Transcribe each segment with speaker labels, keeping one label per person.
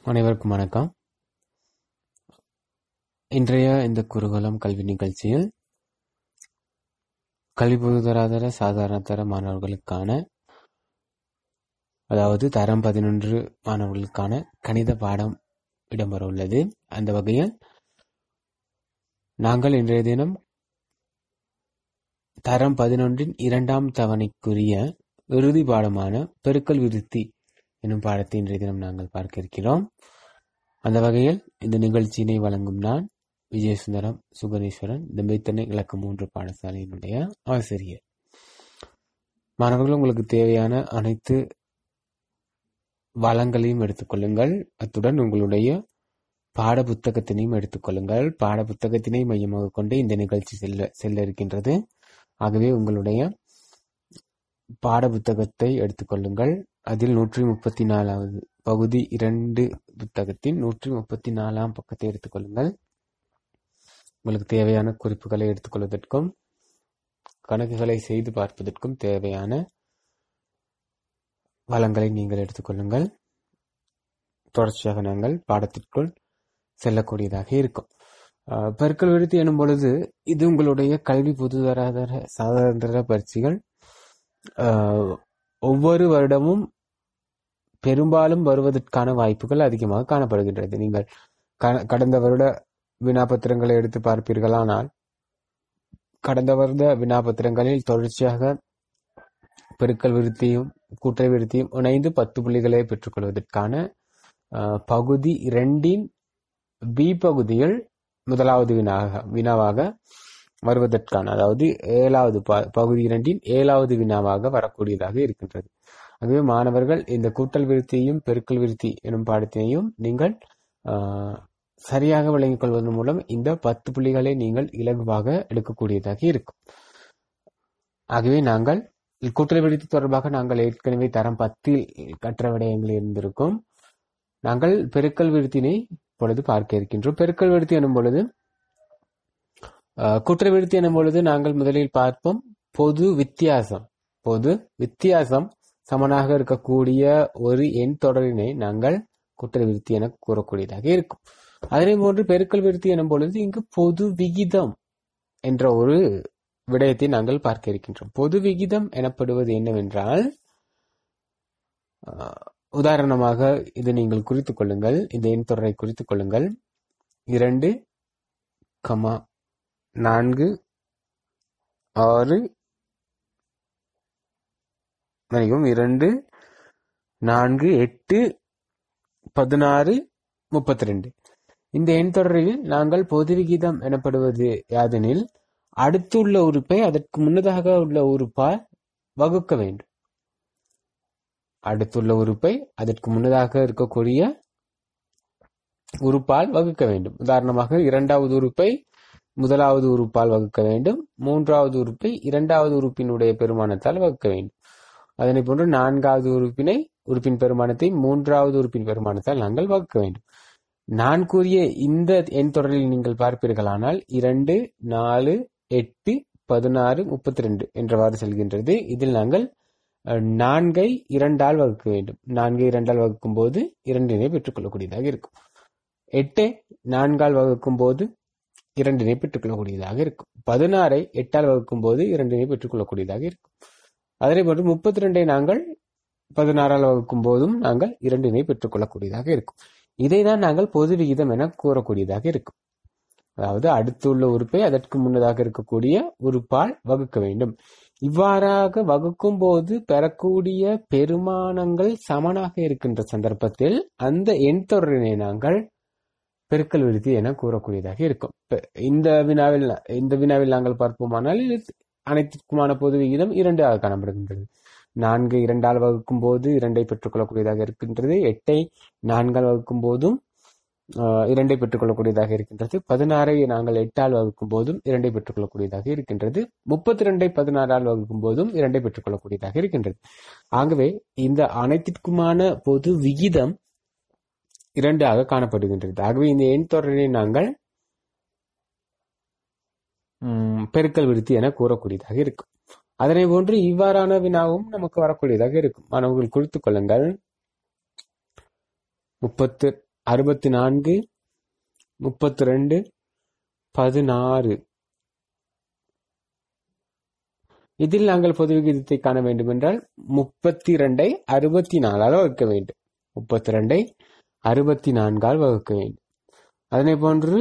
Speaker 1: அனைவருக்கும் வணக்கம் இன்றைய இந்த குருகுலம் கல்வி நிகழ்ச்சியில் கல்வி பொதுதராதர சாதாரண தர மாணவர்களுக்கான அதாவது தரம் பதினொன்று மாணவர்களுக்கான கணித பாடம் இடம்பெற உள்ளது அந்த வகையில் நாங்கள் இன்றைய தினம் தரம் பதினொன்றின் இரண்டாம் தவணைக்குரிய இறுதி பாடமான பெருக்கல் விருத்தி எனும் பாடத்தை இன்றைய தினம் நாங்கள் பார்க்க இருக்கிறோம் அந்த வகையில் இந்த நிகழ்ச்சியினை வழங்கும் நான் விஜயசுந்தரம் சுகனேஸ்வரன் தம்பைத்தனை இலக்கம் மூன்று பாடசாலையினுடைய ஆசிரியர் மாணவர்கள் உங்களுக்கு தேவையான அனைத்து வளங்களையும் எடுத்துக்கொள்ளுங்கள் அத்துடன் உங்களுடைய பாட புத்தகத்தினையும் எடுத்துக்கொள்ளுங்கள் பாட புத்தகத்தினை மையமாக கொண்டு இந்த நிகழ்ச்சி செல்ல செல்ல இருக்கின்றது ஆகவே உங்களுடைய பாட புத்தகத்தை எடுத்துக்கொள்ளுங்கள் அதில் நூற்றி முப்பத்தி நாலாவது பகுதி இரண்டு புத்தகத்தின் நூற்றி முப்பத்தி நாலாம் பக்கத்தை எடுத்துக்கொள்ளுங்கள் உங்களுக்கு தேவையான குறிப்புகளை எடுத்துக்கொள்வதற்கும் கணக்குகளை செய்து பார்ப்பதற்கும் தேவையான வளங்களை நீங்கள் எடுத்துக்கொள்ளுங்கள் தொடர்ச்சியாக நாங்கள் பாடத்திற்குள் செல்லக்கூடியதாக இருக்கும் அஹ், பெருக்கல் விருத்தி எனும் பொழுது இது உங்களுடைய கல்வி பொதுதராதர சாதாரண பரீட்சைகள் அஹ், ஒவ்வொரு வருடமும் பெரும்பாலும் வருவதற்கான வாய்ப்புகள் அதிகமாக காணப்படுகின்றது நீங்கள் க- கடந்த வருட வினாபத்திரங்களை எடுத்து பார்ப்பீர்களானால் கடந்த வருட வினாபத்திரங்களில் தொடர்ச்சியாக பெருக்கல் விருத்தியும் கூட்டல் விருத்தியும் இணைந்து பத்து புள்ளிகளை பெற்றுக்கொள்வதற்கான அஹ், பகுதி இரண்டின் பி பகுதியில் முதலாவது வினாக வினாவாக வருவதற்கான அதாவது ஏழாவது ப- பகுதி இரண்டின் ஏழாவது வினாவாக வரக்கூடியதாக இருக்கின்றது ஆகவே மாணவர்கள் இந்த கூட்டல் விருத்தியையும் பெருக்கல் விருத்தி எனும் பாடத்தினையும் நீங்கள் ஆஹ், சரியாக விளங்கிக் கொள்வதன் மூலம் இந்த பத்து புள்ளிகளை நீங்கள் இலகுவாக எடுக்கக்கூடியதாக இருக்கும் ஆகவே நாங்கள் கூட்டல் விருத்தி தொடர்பாக நாங்கள் ஏற்கனவே தரம் பத்தில் கற்ற விடயங்கள் இருந்திருக்கும் நாங்கள் பெருக்கல் விருத்தினை இப்பொழுது பார்க்க இருக்கின்றோம் பெருக்கல் விருத்தி எனும் பொழுது ஆஹ், கூட்டல் விருத்தி எனும் பொழுது நாங்கள் முதலில் பார்ப்போம் பொது வித்தியாசம் பொது வித்தியாசம் சமனாக இருக்கக்கூடிய ஒரு எண் தொடரினை நாங்கள் கூட்டல் விருத்தி என கூறக்கூடியதாக இருக்கும் அதனை போன்று பெருக்கல் விருத்தி எனும் பொழுது இங்கு பொது விகிதம் என்ற ஒரு விடயத்தை நாங்கள் பார்க்க இருக்கின்றோம் பொது விகிதம் எனப்படுவது என்னவென்றால் ஆஹ், உதாரணமாக இது நீங்கள் குறித்துக் கொள்ளுங்கள் இந்த எண் தொடரை குறித்துக் கொள்ளுங்கள் இரண்டு கமா நான்கு ஆறு மன்னிக்கவும் இரண்டு நான்கு எட்டு பதினாறு முப்பத்தி ரெண்டு இந்த எண் தொடரில் நாங்கள் பொது விகிதம் எனப்படுவது யாதெனில் அடுத்துள்ள உறுப்பை அதற்கு முன்னதாக உள்ள உறுப்பால் வகுக்க வேண்டும் அடுத்துள்ள உறுப்பை அதற்கு முன்னதாக இருக்கக்கூடிய உறுப்பால் வகுக்க வேண்டும் உதாரணமாக இரண்டாவது உறுப்பை முதலாவது உறுப்பால் வகுக்க வேண்டும் மூன்றாவது உறுப்பை இரண்டாவது உறுப்பினுடைய பெருமானத்தால் வகுக்க வேண்டும் அதனை போன்று நான்காவது உறுப்பினை உறுப்பின் பெருமானத்தை மூன்றாவது உறுப்பின் பெருமானத்தால் நாங்கள் வகுக்க வேண்டும் நான் கூறிய இந்த எண் தொடரில் நீங்கள் பார்ப்பீர்களானால் இரண்டு நாலு எட்டு பதினாறு முப்பத்தி ரெண்டு என்றவாறு செல்கின்றது இதில் நாங்கள் அஹ், நான்கை இரண்டால் வகுக்க வேண்டும் நான்கை இரண்டால் வகுக்கும் போது இரண்டினை பெற்றுக்கொள்ளக்கூடியதாக இருக்கும் எட்டை நான்கால் வகுக்கும் போது இரண்டினை பெற்றுக்கொள்ளக்கூடியதாக இருக்கும் பதினாறை எட்டால் வகுக்கும் போது இரண்டினை பெற்றுக்கொள்ளக்கூடியதாக இருக்கும் அதனை போன்று முப்பத்தி ரெண்டை நாங்கள் பதினாறால் வகுக்கும் போதும் நாங்கள் இரண்டினை பெற்றுக்கொள்ளக்கூடியதாக இருக்கும் இதை தான் நாங்கள் பொது விகிதம் என கூறக்கூடியதாக இருக்கும் அதாவது அடுத்துள்ள உறுப்பை அதற்கு முன்னதாக இருக்கக்கூடிய உறுப்பால் வகுக்க வேண்டும் இவ்வாறாக வகுக்கும் போது பெறக்கூடிய பெருமானங்கள் சமனாக இருக்கின்ற சந்தர்ப்பத்தில் அந்த எண் தொடரினை நாங்கள் பெருக்கல் விருத்தி என கூறக்கூடியதாக இருக்கும் இப்ப இந்த வினாவில் இந்த வினாவில் நாங்கள் பார்ப்போமானால் இது அனைத்திற்குமான பொது விகிதம் இரண்டு ஆக காணப்படுகின்றது நான்கு இரண்டால் வகுக்கும் போது இரண்டை பெற்றுக்கொள்ளக்கூடியதாக இருக்கின்றது எட்டை நான்கால் வகுக்கும் போதும் ஆஹ், இரண்டை பெற்றுக்கொள்ளக்கூடியதாக இருக்கின்றது பதினாறை நாங்கள் எட்டால் வகுக்கும் போதும் இரண்டை பெற்றுக்கொள்ளக்கூடியதாக இருக்கின்றது முப்பத்தி ரெண்டை பதினாறால் வகுக்கும் போதும் இரண்டை பெற்றுக்கொள்ளக்கூடியதாக இருக்கின்றது ஆகவே இந்த அனைத்திற்குமான பொது விகிதம் இரண்டாக காணப்படுகின்றது ஆகவே இந்த எண் தொடரினை நாங்கள் ம், பெருக்கல் விருத்தி என கூறக்கூடியதாக இருக்கும் அதனை போன்று இவ்வாறான வினாவும் நமக்கு வரக்கூடியதாக இருக்கும் மாணவர்கள் குறித்துக் கொள்ளுங்கள் முப்பத்து அறுபத்தி நான்கு முப்பத்தி ரெண்டு பதினாறு இதில் நாங்கள் பொது விகிதத்தை காண வேண்டும் என்றால் முப்பத்தி ரெண்டை அறுபத்தி நாலால் வகுக்க வேண்டும் முப்பத்தி ரெண்டை அறுபத்தி நான்கால் வகுக்க வேண்டும் அதனை போன்று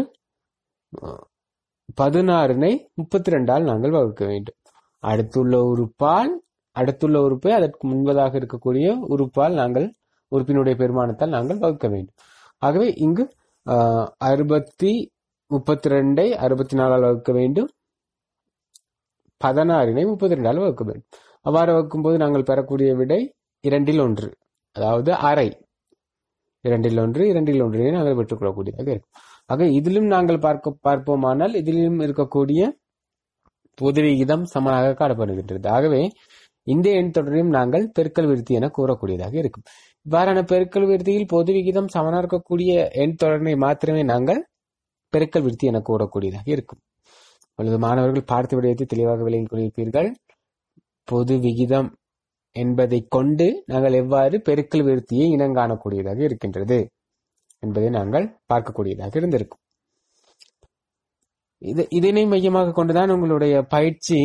Speaker 1: பதினாறினை முப்பத்தி ரெண்டால் நாங்கள் வகுக்க வேண்டும் அடுத்துள்ள உறுப்பால் அடுத்துள்ள உறுப்பை அதற்கு முன்பதாக இருக்கக்கூடிய உறுப்பால் நாங்கள் உறுப்பினுடைய பெருமானத்தால் நாங்கள் வகுக்க வேண்டும் ஆகவே இங்கு அறுபத்தி முப்பத்தி ரெண்டை அறுபத்தி நாலால் வகுக்க வேண்டும் பதினாறினை முப்பத்தி ரெண்டால் வகுக்க வேண்டும் அவ்வாறு வகுக்கும் போது நாங்கள் பெறக்கூடிய விடை இரண்டில் ஒன்று அதாவது அரை இரண்டில் ஒன்று இரண்டில் ஒன்றினை நாங்கள் பெற்றுக்கொள்ளக்கூடியதாக இருக்கும் ஆக இதிலும் நாங்கள் பார்க்க பார்ப்போமானால் இதிலும் இருக்கக்கூடிய பொது விகிதம் சமனாக காணப்படுகின்றது ஆகவே இந்த எண் தொடரையும் நாங்கள் பெருக்கல் விருத்தி என கூறக்கூடியதாக இருக்கும் இவ்வாறான பெருக்கல் விருத்தியில் பொது விகிதம் சமனாக இருக்கக்கூடிய எண் தொடரை மாத்திரமே நாங்கள் பெருக்கல் விருத்தி என கூறக்கூடியதாக இருக்கும் அல்லது மாணவர்கள் பார்த்து விடயத்தை தெளிவாக விளங்கிக் கொண்டிருப்பீர்கள் பொது விகிதம் என்பதை கொண்டு நாங்கள் எவ்வாறு பெருக்கல் விருத்தியை இனங்காணக்கூடியதாக இருக்கின்றது என்பதை நாங்கள் பார்க்கக்கூடியதாக இருந்திருக்கும் இது இதனை மையமாக கொண்டுதான் உங்களுடைய பயிற்சி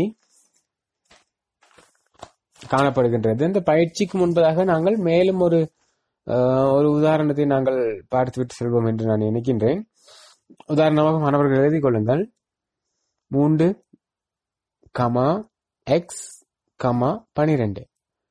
Speaker 1: காணப்படுகின்றது இந்த பயிற்சிக்கு முன்பதாக நாங்கள் மேலும் ஒரு ஒரு உதாரணத்தை நாங்கள் பார்த்துவிட்டு செல்வோம் என்று நான் நினைக்கின்றேன் உதாரணமாக மாணவர்கள் எழுதி கொள்ளுங்கள் மூன்று கமா எக்ஸ் கமா பனிரெண்டு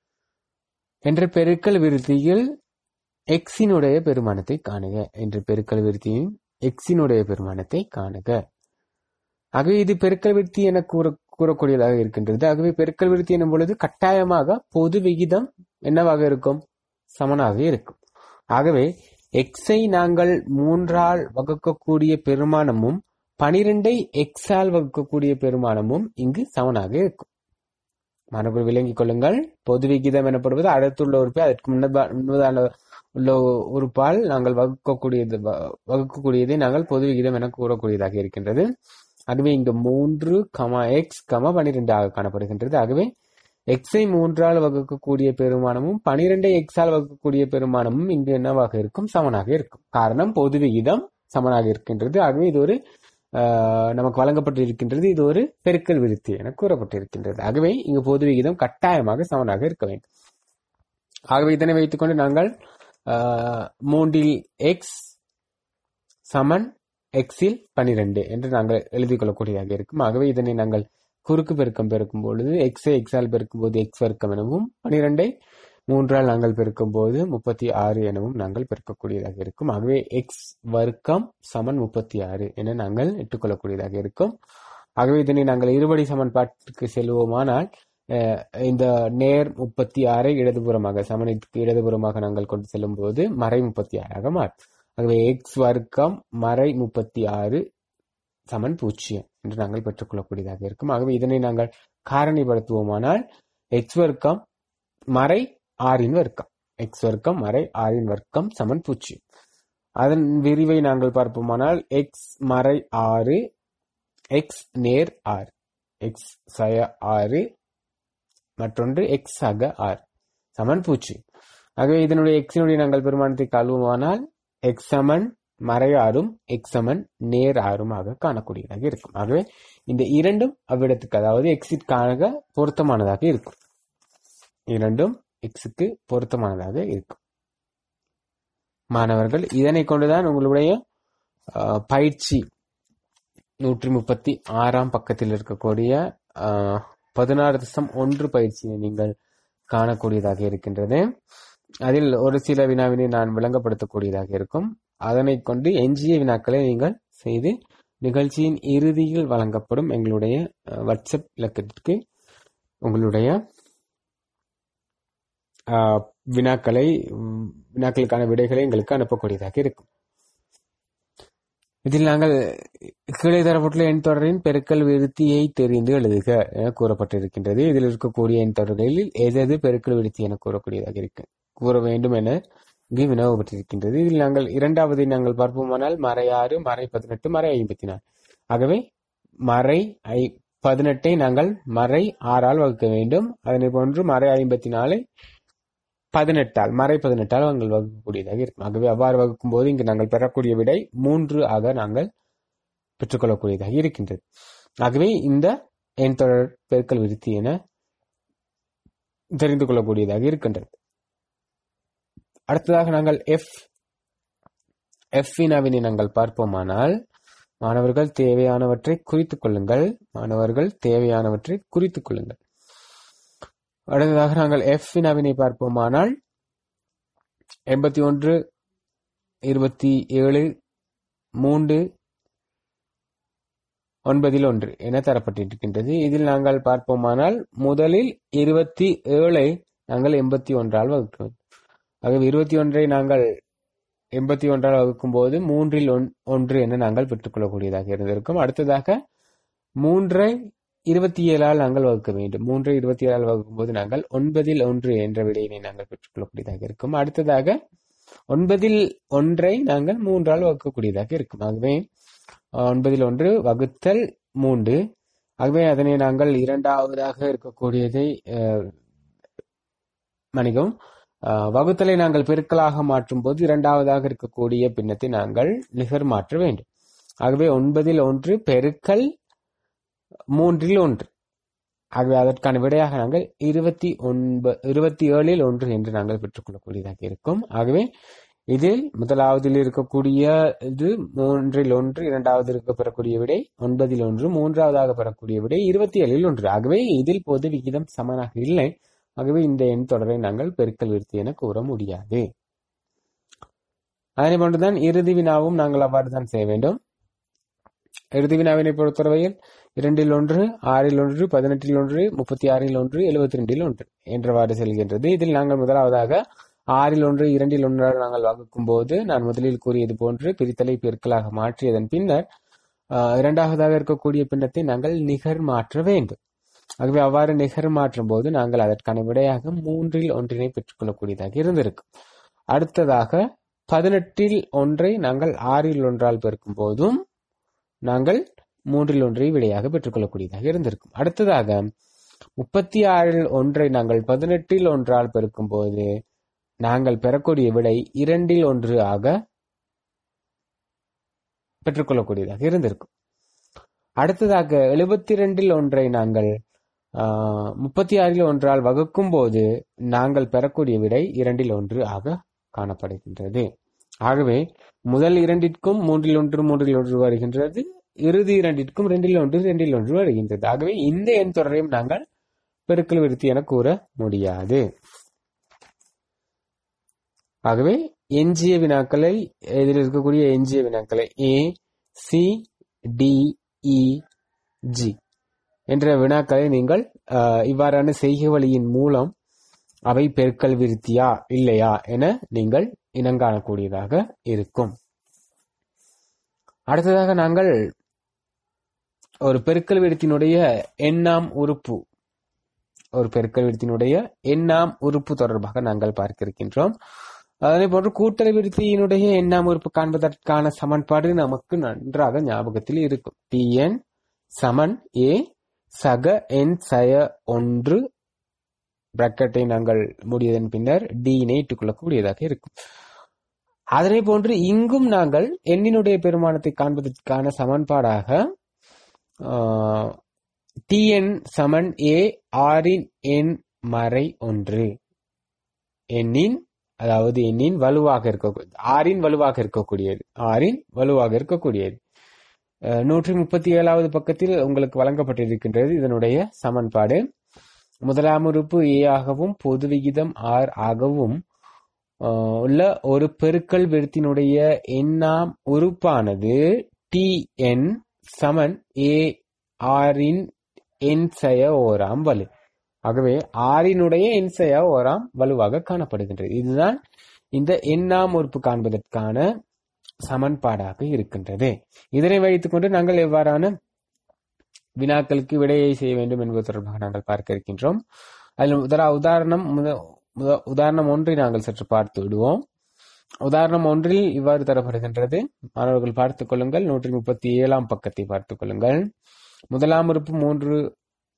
Speaker 1: என்ற பெருக்கல் விருத்தியில் எக்ஸினுடைய பெருமானத்தை காணுக என்ற பெருக்கல் விருத்தியின் எக்ஸினுடைய பெருமானத்தை காணுக ஆகவே இது பெருக்கல் விருத்தி என கூற கூறக்கூடியதாக இருக்கின்றது ஆகவே பெருக்கல் விருத்தி எனும் பொழுது கட்டாயமாக பொது விகிதம் என்னவாக இருக்கும் சமனாக இருக்கும் ஆகவே எக்ஸை நாங்கள் மூன்றால் வகுக்கக்கூடிய பெருமானமும் பனிரெண்டை எக்ஸால் வகுக்கக்கூடிய பெருமானமும் இங்கு சமனாக இருக்கும் மாணவர்கள் விளங்கிக் கொள்ளுங்கள் பொது விகிதம் எனப்படுவது அடுத்துள்ள உறுப்பை அதற்கு முன்னதான உள்ள உறுப்பால் நாங்கள் வகுக்கக்கூடியது வகுக்கக்கூடியதை நாங்கள் பொது விகிதம் என கூறக்கூடியதாக இருக்கின்றது ஆகவே இங்கு மூன்று கமா எக்ஸ் கமா பனிரெண்டாக காணப்படுகின்றது ஆகவே எக்ஸை மூன்றால் வகுக்கக்கூடிய பெருமானமும் பனிரெண்டை எக்ஸால் வகுக்கக்கூடிய பெருமானமும் இங்கு என்னவாக இருக்கும் சமனாக இருக்கும் காரணம் பொது விகிதம் சமனாக இருக்கின்றது ஆகவே இது ஒரு நமக்கு வழங்கப்பட்டிருக்கின்றது இது ஒரு பெருக்கல் விருத்தி என கூறப்பட்டிருக்கின்றது ஆகவே இங்கு பொது விகிதம் கட்டாயமாக சமனாக இருக்க வேண்டும் ஆகவே இதனை வைத்துக்கொண்டு நாங்கள் மூன்றில் எக்ஸ் சமன் எக்ஸில் பனிரெண்டு என்று நாங்கள் எழுதிக் கொள்ளக்கூடியதாக இருக்கும் ஆகவே இதனை நாங்கள் குறுக்கு பெருக்கம் பெருக்கும் பொழுது எக்ஸை எக்ஸால் பெருக்கும் போது எக்ஸ் பெருக்கம் எனவும் பனிரெண்டை மூன்றால் நாங்கள் பெருக்கும் போது முப்பத்தி ஆறு எனவும் நாங்கள் பெருக்கக்கூடியதாக இருக்கும் ஆகவே எக்ஸ் வர்க்கம் சமன் முப்பத்தி ஆறு என நாங்கள் இட்டுக்கொள்ளக்கூடியதாக இருக்கும் ஆகவே இதனை நாங்கள் இருபடி சமன்பாட்டுக்கு செல்வோமானால் இந்த நேர் முப்பத்தி ஆறை இடதுபுறமாக சமனத்துக்கு இடதுபுறமாக நாங்கள் கொண்டு செல்லும் போது மறை முப்பத்தி ஆறாக மாறும் ஆகவே எக்ஸ் வர்க்கம் மறை முப்பத்தி ஆறு சமன் பூஜ்ஜியம் என்று நாங்கள் பெற்றுக்கொள்ளக்கூடியதாக இருக்கும் ஆகவே இதனை நாங்கள் காரணிப்படுத்துவோமானால் எக்ஸ் வர்க்கம் மறை ஆறின் வர்க்கம் எக்ஸ் வர்க்கம் மறை ஆறின் வர்க்கம் சமன் பூஜ்ஜியம் அதன் விரிவை நாங்கள் பார்ப்போமானால் எக்ஸ் மறை ஆறு எக்ஸ் நேர் ஆறு எக்ஸ் சய ஆறு மற்றொன்று எக்ஸ் அக ஆறு சமன் பூஜ்ஜியம் ஆகவே இதனுடைய எக்ஸினுடைய நாங்கள் பெருமானத்தை கால்வோமானால் எக்ஸ் சமன் மறையாறும் எக்ஸ் சமன் நேர் ஆறுமாக காணக்கூடியதாக இருக்கும் ஆகவே இந்த இரண்டும் அவ்விடத்துக்கு அதாவது எக்ஸிற்காக பொருத்தமானதாக இருக்கும் இரண்டும் எக்ஸுக்கு பொருத்தமானதாக இருக்கும் மாணவர்கள் இதனை கொண்டுதான் உங்களுடைய பயிற்சி நூற்றி முப்பத்தி ஆறாம் பக்கத்தில் இருக்கக்கூடிய பதினாறு தசம் ஒன்று பயிற்சியை நீங்கள் காணக்கூடியதாக இருக்கின்றது அதில் ஒரு சில வினாவினை நான் விளங்கப்படுத்தக்கூடியதாக இருக்கும் அதனை கொண்டு எஞ்சிய வினாக்களை நீங்கள் செய்து நிகழ்ச்சியின் இறுதியில் வழங்கப்படும் எங்களுடைய வாட்ஸ்அப் இலக்கத்திற்கு உங்களுடைய வினாக்களை வினாக்களுக்கான விடைகளை எங்களுக்கு அனுப்பக்கூடியதாக இருக்கும் இதில் நாங்கள் கீழே தரப்பட்டுள்ள எண் தொடரின் பெருக்கல் விருத்தியை தெரிந்து எழுதுக என கூறப்பட்டிருக்கின்றது இதில் இருக்கக்கூடிய எண் தொடர்களில் எதது பெருக்கல் விருத்தி என கூறக்கூடியதாக இருக்கு கூற வேண்டும் என இங்கு வினவப்பட்டிருக்கின்றது இதில் நாங்கள் இரண்டாவதை நாங்கள் பார்ப்போமானால் மறை ஆறு மறை பதினெட்டு மறை ஐம்பத்தி நாலு ஆகவே மறை ஐ பதினெட்டை நாங்கள் மறை ஆறால் வகுக்க வேண்டும் அதனை போன்று மறை ஐம்பத்தி நாலை பதினெட்டால் மறை பதினெட்டால் நாங்கள் வகுக்கக்கூடியதாக இருக்கும் ஆகவே அவ்வாறு வகுக்கும் போது இங்கு நாங்கள் பெறக்கூடிய விடை மூன்று ஆக நாங்கள் பெற்றுக்கொள்ளக்கூடியதாக இருக்கின்றது ஆகவே இந்த எண் தொடர் பெருக்கல் விருத்தி என தெரிந்து கொள்ளக்கூடியதாக இருக்கின்றது அடுத்ததாக நாங்கள் எஃப் எஃப் வினாவினை நாங்கள் பார்ப்போமானால் மாணவர்கள் தேவையானவற்றை குறித்துக் கொள்ளுங்கள் மாணவர்கள் தேவையானவற்றை குறித்துக் கொள்ளுங்கள் அடுத்ததாக நாங்கள் எஃப் வினாவினை பார்ப்போமானால் எண்பத்தி ஒன்று இருபத்தி ஏழு மூன்று ஒன்பதில் ஒன்று என தரப்பட்டிருக்கின்றது இதில் நாங்கள் பார்ப்போமானால் முதலில் இருபத்தி ஏழை நாங்கள் எண்பத்தி ஒன்றால் வகுக்கிறோம் ஆகவே இருபத்தி ஒன்றை நாங்கள் எண்பத்தி ஒன்றால் வகுக்கும் போது மூன்றில் ஒன்று என நாங்கள் பெற்றுக்கொள்ளக்கூடியதாக இருந்திருக்கும் அடுத்ததாக மூன்றை இருபத்தி ஏழால் நாங்கள் வகுக்க வேண்டும் மூன்றை இருபத்தி ஏழால் வகுக்கும் போது நாங்கள் ஒன்பதில் ஒன்று என்ற விடையினை நாங்கள் பெற்றுக்கொள்ளக்கூடியதாக இருக்கும் அடுத்ததாக ஒன்பதில் ஒன்றை நாங்கள் மூன்றால் வகுக்கக்கூடியதாக இருக்கும் ஆகவே ஒன்பதில் ஒன்று வகுத்தல் மூன்று ஆகவே அதனை நாங்கள் இரண்டாவதாக இருக்கக்கூடியதை மணிகம் வகுத்தலை நாங்கள் பெருக்கலாக மாற்றும் போது இரண்டாவதாக இருக்கக்கூடிய பின்னத்தை நாங்கள் நிகர் மாற்ற வேண்டும் ஆகவே ஒன்பதில் ஒன்று பெருக்கல் மூன்றில் ஒன்று ஆகவே அதற்கான விடையாக நாங்கள் இருபத்தி ஒன்பது இருபத்தி ஏழில் ஒன்று என்று நாங்கள் பெற்றுக்கொள்ளக்கூடியதாக இருக்கும் ஆகவே இதில் முதலாவதில் இருக்கக்கூடிய இது மூன்றில் ஒன்று இரண்டாவது இருக்க பெறக்கூடிய விடை ஒன்பதில் ஒன்று மூன்றாவதாக பெறக்கூடிய விடை இருபத்தி ஏழில் ஒன்று ஆகவே இதில் பொது விகிதம் சமனாக இல்லை ஆகவே இந்த எண் தொடரை நாங்கள் பெருக்கல் விருத்தி என கூற முடியாது அதனை போன்றுதான் இறுதி வினாவும் நாங்கள் அவ்வாறு தான் செய்ய வேண்டும் இறுதி வினாவினை பொறுத்தவரையில் இரண்டில் ஒன்று ஆறில் ஒன்று பதினெட்டில் ஒன்று முப்பத்தி ஆறில் ஒன்று எழுபத்தி ரெண்டில் ஒன்று என்றவாறு செல்கின்றது இதில் நாங்கள் முதலாவதாக ஆறில் ஒன்று இரண்டில் ஒன்றால் நாங்கள் வகுக்கும் போது நான் முதலில் கூறியது போன்று பிரித்தலை பெருக்கலாக மாற்றியதன் பின்னர் இரண்டாவதாக இருக்கக்கூடிய பின்னத்தை நாங்கள் நிகர் மாற்ற வேண்டும் ஆகவே அவ்வாறு நிகர் மாற்றும் போது நாங்கள் அதற்கான விடையாக மூன்றில் ஒன்றினை பெற்றுக்கொள்ளக்கூடியதாக இருந்திருக்கும் அடுத்ததாக பதினெட்டில் ஒன்றை நாங்கள் ஆறில் ஒன்றால் பெருக்கும் போதும் நாங்கள் மூன்றில் ஒன்றை விடையாக பெற்றுக்கொள்ளக்கூடியதாக இருந்திருக்கும் அடுத்ததாக முப்பத்தி ஆறில் ஒன்றை நாங்கள் பதினெட்டில் ஒன்றால் பெருக்கும் போது நாங்கள் பெறக்கூடிய விடை இரண்டில் ஒன்று ஆக பெற்றுக்கொள்ளக்கூடியதாக இருந்திருக்கும் அடுத்ததாக எழுபத்தி ரெண்டில் ஒன்றை நாங்கள் முப்பத்தி ஆறில் ஒன்றால் வகுக்கும் போது நாங்கள் பெறக்கூடிய விடை இரண்டில் ஒன்று ஆக காணப்படுகின்றது ஆகவே முதல் இரண்டிற்கும் மூன்றில் ஒன்று மூன்றில் ஒன்று வருகின்றது இறுதி இரண்டிற்கும் ரெண்டில் ஒன்று ரெண்டில் ஒன்று வருகின்றது ஆகவே இந்த எண் தொடரையும் நாங்கள் பெருக்கல் விருத்தி என கூற முடியாது ஆகவே எஞ்சிய வினாக்களை இதில் இருக்கக்கூடிய எஞ்சிய வினாக்களை A C D E G என்ற வினாக்களை நீங்கள் இவ்வாறான செய்கை வழியின் மூலம் அவை பெருக்கல் விருத்தியா இல்லையா என நீங்கள் இனங்காணக்கூடியதாக இருக்கும் அடுத்ததாக நாங்கள் ஒரு பெருக்கல் விருத்தினுடைய எண்ணாம் உறுப்பு ஒரு பெருக்கல் விருத்தினுடைய எண்ணாம் உறுப்பு தொடர்பாக நாங்கள் பார்க்க இருக்கின்றோம் அதனை போன்று கூட்டல் விருத்தியினுடைய எண்ணாம் உறுப்பு காண்பதற்கான சமன்பாடு நமக்கு நன்றாக ஞாபகத்தில் இருக்கும் டிஎன் சமன் ஏ சக என் சய ஒன்று பிராக்கெட்டை நாங்கள் மூடியதன் பின்னர் டியினை இட்டுக்கொள்ளக்கூடியதாக இருக்கும் அதனை போன்று இங்கும் நாங்கள் எண்ணினுடைய பெருமானத்தை காண்பதற்கான சமன்பாடாக டிஎன் சமன் ஏ ஆரின் எண் மறை ஒன்று எண்ணின் அதாவது எண்ணின் வலுவாக இருக்கக்கூடியது ஆறின் வலுவாக இருக்கக்கூடியது ஆறின் வலுவாக இருக்கக்கூடியது நூற்றி முப்பத்தி ஏழாவது பக்கத்தில் உங்களுக்கு வழங்கப்பட்டிருக்கின்றது இதனுடைய சமன்பாடு முதலாம் உறுப்பு ஏ ஆகவும் பொது விகிதம் ஆர் ஆகவும் உள்ள ஒரு பெருக்கல் விருத்தினுடைய எண்ணாம் உறுப்பானது டி என் சமன் ஏ ஆரின் என் செய ஓராம் வலு ஆகவே ஆறினுடைய என் செய ஓராம் வலுவாக காணப்படுகின்றது இதுதான் இந்த எண்ணாம் உறுப்பு காண்பதற்கான சமன்பாடாக இருக்கின்றது இதனை வைத்துக் கொண்டு நாங்கள் எவ்வாறான வினாக்களுக்கு விடையை செய்ய வேண்டும் என்பது தொடர்பாக நாங்கள் பார்க்க இருக்கின்றோம் அதில் உதார உதாரணம் உதாரணம் ஒன்றை நாங்கள் சற்று பார்த்து விடுவோம் உதாரணம் ஒன்றில் இவ்வாறு தரப்படுகின்றது மாணவர்கள் பார்த்துக் கொள்ளுங்கள் நூற்றி முப்பத்தி ஏழாம் பக்கத்தை பார்த்துக் கொள்ளுங்கள் முதலாம் உறுப்பு மூன்று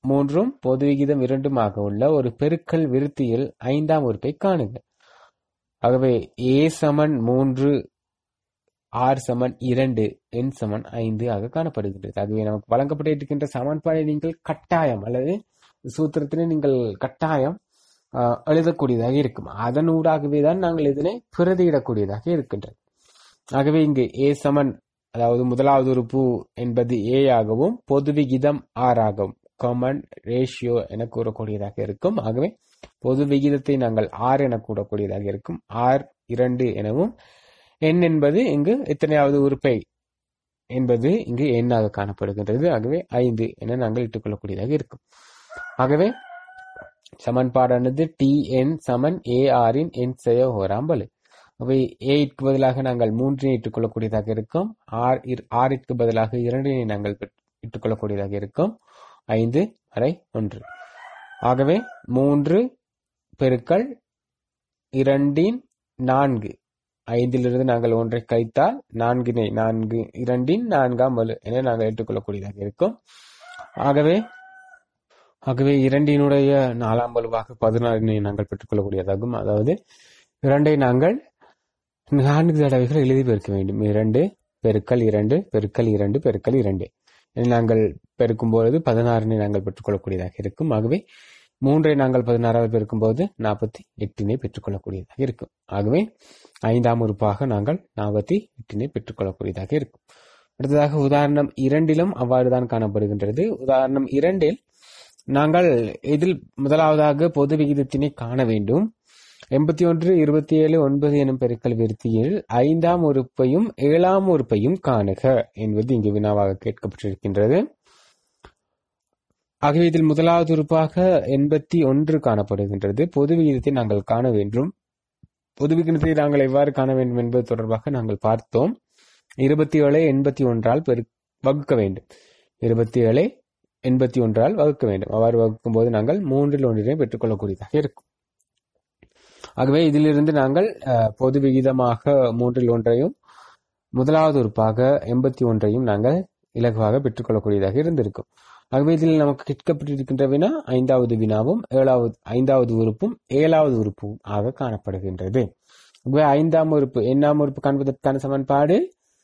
Speaker 1: மூன்றும் பொது விகிதம் இரண்டுமாக உள்ள ஒரு பெருக்கல் விருத்தியில் ஐந்தாம் உறுப்பை காணுங்க ஆகவே ஏ சமன் மூன்று ஆர் சமன் இரண்டு என் சமன் ஐந்து ஆக காணப்படுகின்றது ஆகவே நமக்கு வழங்கப்பட்டிருக்கின்ற சமன்பாடை நீங்கள் கட்டாயம் அல்லது சூத்திரத்தினை நீங்கள் கட்டாயம் ஆஹ், எழுதக்கூடியதாக இருக்கும் அதனூடாகவே தான் நாங்கள் இதனை பிரதியிடக்கூடியதாக இருக்கின்றது ஆகவே இங்கு ஏ சமன் அதாவது முதலாவது உறுப்பு என்பது ஏ ஆகவும் பொது விகிதம் ஆர் ஆகும் காமன் ரேஷியோ என கூறக்கூடியதாக இருக்கும் ஆகவே பொது விகிதத்தை நாங்கள் ஆர் என கூறக்கூடியதாக இருக்கும் ஆர் இரண்டு எனவும் எண் என்பது இங்கு எத்தனையாவது உறுப்பை என்பது இங்கு எண்ணாக காணப்படுகின்றது ஆகவே ஐந்து என நாங்கள் இட்டுக்கொள்ளக்கூடியதாக இருக்கும் ஆகவே சமன்பாடானது டி என் சமன் ஏ ஆரின் என் செய்ய ஓராம்பலு அவை ஏக்கு பதிலாக நாங்கள் மூன்றினை இட்டுக்கொள்ளக்கூடியதாக இருக்கும் ஆர் ஆறிற்கு பதிலாக இரண்டினை நாங்கள் பெற்- இட்டுக்கொள்ளக்கூடியதாக இருக்கும் ஐந்து வரை ஒன்று ஆகவே மூன்று பெருக்கல் இரண்டின் நான்கு ஐந்திலிருந்து நாங்கள் ஒன்றை கழித்தால் நான்கினை நான்கு இரண்டின் நான்காம் வலு என நாங்கள் ஏற்றுக்கொள்ளக்கூடியதாக இருக்கும் ஆகவே ஆகவே இரண்டினுடைய நாலாம் வலுவாக பதினாறினை நாங்கள் பெற்றுக்கொள்ளக்கூடியதாகும் அதாவது இரண்டை நாங்கள் நான்கு தடவைகள் எழுதி பெருக்க வேண்டும் இரண்டு பெருக்கல் இரண்டு பெருக்கல் இரண்டு பெருக்கல் இரண்டு என நாங்கள் பெருக்கும் பொழுது பதினாறினை நாங்கள் பெற்றுக்கொள்ளக்கூடியதாக இருக்கும் ஆகவே மூன்றை நாங்கள் பதினாறாவது பெருக்கும்போது நாற்பத்தி எட்டினை பெற்றுக்கொள்ளக்கூடியதாக இருக்கும் ஆகவே ஐந்தாம் உறுப்பாக நாங்கள் நாற்பத்தி எட்டினை பெற்றுக்கொள்ளக்கூடியதாக இருக்கும் அடுத்ததாக உதாரணம் இரண்டிலும் அவ்வாறுதான் காணப்படுகின்றது உதாரணம் இரண்டில் நாங்கள் இதில் முதலாவதாக பொது விகிதத்தினை காண வேண்டும் எண்பத்தி ஒன்று இருபத்தி ஏழு ஒன்பது எனும் பெருக்கல் விருத்தியில் ஐந்தாம் உறுப்பையும் ஏழாம் உறுப்பையும் காணுக என்பது இங்கு வினாவாக கேட்கப்பட்டிருக்கின்றது ஆகவே இதில் முதலாவது உறுப்பாக எண்பத்தி ஒன்று காணப்படுகின்றது பொது விகிதத்தை நாங்கள் காண வேண்டும் பொது விகிதத்தை நாங்கள் எவ்வாறு காண வேண்டும் என்பது தொடர்பாக நாங்கள் பார்த்தோம் இருபத்தி ஏழை எண்பத்தி ஒன்றால் பெரு வகுக்க வேண்டும் இருபத்தி ஏழை எண்பத்தி ஒன்றால் வகுக்க வேண்டும் அவ்வாறு வகுக்கும் போது நாங்கள் மூன்றில் ஒன்றினை பெற்றுக்கொள்ளக்கூடியதாக இருக்கும் ஆகவே இதிலிருந்து நாங்கள் அஹ், பொது விகிதமாக மூன்றில் ஒன்றையும் முதலாவது உறுப்பாக எண்பத்தி ஒன்றையும் நாங்கள் இலகுவாக பெற்றுக்கொள்ளக்கூடியதாக இருந்திருக்கும் ஆகவே இதில் நமக்கு கேட்கப்பட்டிருக்கின்ற வினா ஐந்தாவது வினாவும் ஏழாவது ஐந்தாவது உறுப்பும் ஏழாவது உறுப்பும் ஆக காணப்படுகின்றது ஆகவே ஐந்தாம் உறுப்பு எண்ணாம் உறுப்பு காண்பதற்கான சமன்பாடு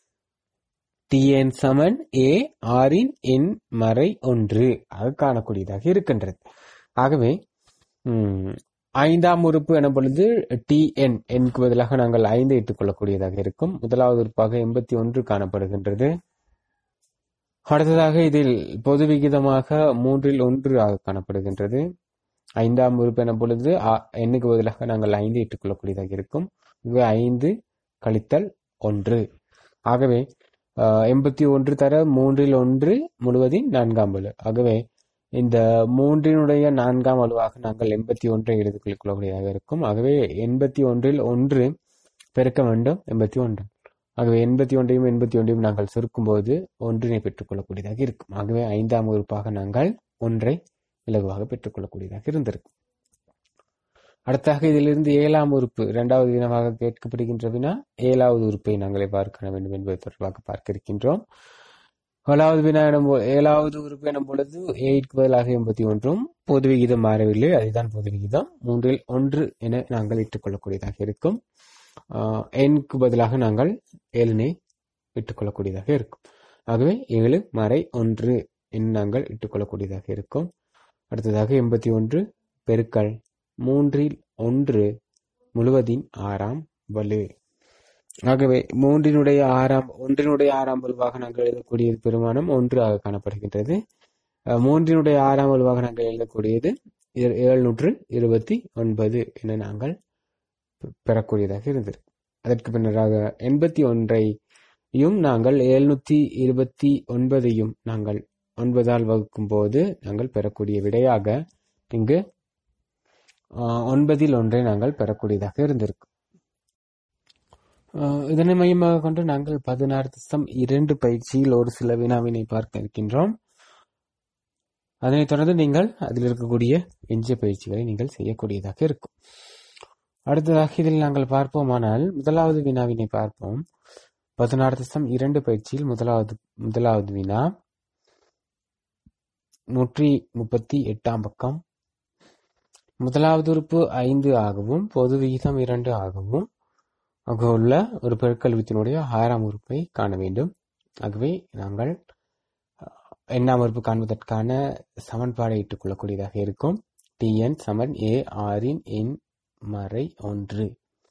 Speaker 1: டிஎன் சமன் ஏ ஆரின் எண் மறை ஒன்று ஆக காணக்கூடியதாக இருக்கின்றது ஆகவே ம், ஐந்தாம் உறுப்பு எனும் பொழுது டிஎன் எண்க்கு பதிலாக நாங்கள் ஐந்து இட்டுக் கொள்ளக்கூடியதாக இருக்கும் முதலாவது உறுப்பாக எண்பத்தி ஒன்று காணப்படுகின்றது அடுத்ததாக இதில் பொது விகிதமாக மூன்றில் ஒன்று ஆக காணப்படுகின்றது ஐந்தாம் உறுப்பு எனும் பொழுது ஆ- எண்ணுக்கு பதிலாக நாங்கள் ஐந்து இட்டுக் கொள்ளக்கூடியதாக இருக்கும் இவை ஐந்து கழித்தல் ஒன்று ஆகவே எண்பத்தி ஒன்று தர மூன்றில் ஒன்று முழுவதின் நான்காம் வலு ஆகவே இந்த மூன்றினுடைய நான்காம் வலுவாக நாங்கள் எண்பத்தி ஒன்றை எழுதிக் கொள்ளக்கூடியதாக இருக்கும் ஆகவே எண்பத்தி ஒன்றில் ஒன்று பெருக்க வேண்டும் எண்பத்தி ஒன்று ஆகவே எண்பத்தி ஒன்றையும் எண்பத்தி ஒன்றையும் நாங்கள் சுருக்கும்போது ஒன்றினை பெற்றுக்கொள்ளக்கூடியதாக இருக்கும் ஆகவே ஐந்தாம் உறுப்பாக நாங்கள் ஒன்றை இலகுவாக பெற்றுக்கொள்ளக்கூடியதாக இருந்திருக்கும் அடுத்தாக இதிலிருந்து ஏழாம் உறுப்பு இரண்டாவது வினவாக கேட்கப்படுகின்ற வினா ஏழாவது உறுப்பை நாங்கள் எவ்வாறு காண வேண்டும் என்பது தொடர்பாக பார்க்க இருக்கின்றோம் ஏழாவது வினா எனும் போ- ஏழாவது உறுப்பு எனும் பொழுது ஏற்கு பதிலாக எண்பத்தி ஒன்றும் பொது விகிதம் மாறவில்லை அதுதான் பொது விகிதம் மூன்றில் ஒன்று என நாங்கள் இட்டுக்கொள்ளக்கூடியதாக இருக்கும் ஆஹ், எண்ணுக்கு பதிலாக நாங்கள் ஏழினை இட்டுக்கொள்ளக்கூடியதாக இருக்கும் ஆகவே ஏழு மறை ஒன்று என நாங்கள் இட்டுக்கொள்ளக்கூடியதாக இருக்கும் அடுத்ததாக எண்பத்தி ஒன்று பெருக்கல் மூன்றில் ஒன்று முழுவதின் ஆறாம் வலு ஆகவே மூன்றினுடைய ஆறாம் ஒன்றினுடைய ஆறாம் வலுவாக நாங்கள் எழுதக்கூடிய பெருமானம் ஒன்று ஆக காணப்படுகின்றது அஹ், மூன்றினுடைய ஆறாம் வலுவாக நாங்கள் எழுதக்கூடியது ஏ- எழுநூற்று இருபத்தி ஒன்பது என நாங்கள் பெ- பெறக்கூடியதாக இருந்தது அதற்கு பின்னராக எண்பத்தி ஒன்றையும் நாங்கள் எழுநூத்தி இருபத்தி ஒன்பதையும் நாங்கள் ஒன்பதால் வகுக்கும் போது நாங்கள் பெறக்கூடிய விடையாக இங்கு ஆஹ், ஒன்பதில் ஒன்றை நாங்கள் பெறக்கூடியதாக இருந்திருக்கும் ஆஹ், இதனை மையமாக கொண்டு நாங்கள் பதினாறு தசம் இரண்டு பயிற்சியில் ஒரு சில வினாவினை பார்க்க இருக்கின்றோம் அதனைத் தொடர்ந்து நீங்கள் அதில் இருக்கக்கூடிய எஞ்சிய பயிற்சிகளை நீங்கள் செய்யக்கூடியதாக இருக்கும் அடுத்ததாக இதில் நாங்கள் பார்ப்போமானால் முதலாவது வினாவினை பார்ப்போம் பதினாறு தசம் இரண்டு பயிற்சியில் முதலாவது முதலாவது வினா நூற்றி முப்பத்தி எட்டாம் பக்கம் முதலாவது உறுப்பு ஐந்து ஆகவும் பொது விகிதம் இரண்டு ஆகவும் அங்கு உள்ள ஒரு பெருக்கல் வித்தினுடைய ஆறாம் உறுப்பை காண வேண்டும் ஆகவே நாங்கள் எண்ணாம் உறுப்பு காண்பதற்கான சமன்பாடை இட்டுக் கொள்ளக்கூடியதாக இருக்கும் டிஎன் சமன் ஏ ஆறின் எண் மறை ஒன்று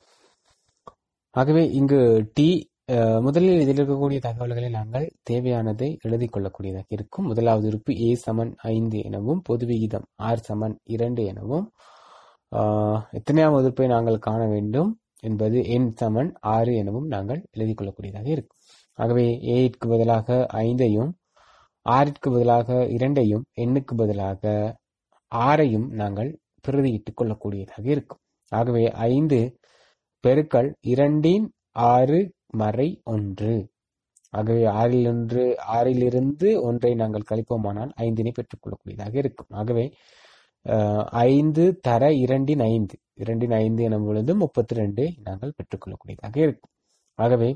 Speaker 1: ஆகவே இங்கு டி அஹ், முதலில் இதில் இருக்கக்கூடிய தகவல்களை நாங்கள் தேவையானதை எழுதிக் கொள்ளக்கூடியதாக இருக்கும் முதலாவது உறுப்பு ஏ சமன் ஐந்து எனவும் பொது விகிதம் ஆர் சமன் இரண்டு எனவும் ஆஹ், எத்தனையாம் உறுப்பை நாங்கள் காண வேண்டும் என்பது எண் சமன் ஆறு எனவும் நாங்கள் எழுதிக் கொள்ளக்கூடியதாக இருக்கும் ஆகவே ஏற்கு பதிலாக ஐந்தையும் ஆறிற்கு பதிலாக இரண்டையும் எண்ணுக்கு பதிலாக ஆறையும் நாங்கள் பிரதியிட்டுக் கொள்ளக்கூடியதாக இருக்கும் ஆகவே ஐந்து பெருக்கல் இரண்டின் ஆறு மறை ஒன்று ஆகவே ஆறில் ஒன்று ஆறிலிருந்து ஒன்றை நாங்கள் கழிப்போமானால் ஐந்தினை பெற்றுக்கொள்ளக்கூடியதாக இருக்கும் ஆகவே அஹ், ஐந்து தர இரண்டின் ஐந்து இரண்டின் ஐந்து எனும் பொழுது முப்பத்தி ரெண்டு நாங்கள் பெற்றுக்கொள்ளக்கூடியதாக இருக்கும் ஆகவே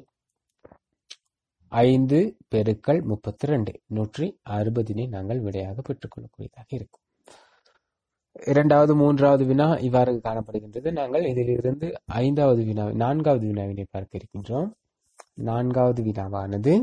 Speaker 1: ஐந்து பெருக்கல் முப்பத்தி ரெண்டு நூற்றி அறுபதினை நாங்கள் விடையாக பெற்றுக்கொள்ளக்கூடியதாக இருக்கும் இரண்டாவது மூன்றாவது வினா இவ்வாறு காணப்படுகின்றது நாங்கள் இதிலிருந்து ஐந்தாவது வினா நான்காவது வினாவினை பார்க்க இருக்கின்றோம் நான்காவது வினாவானது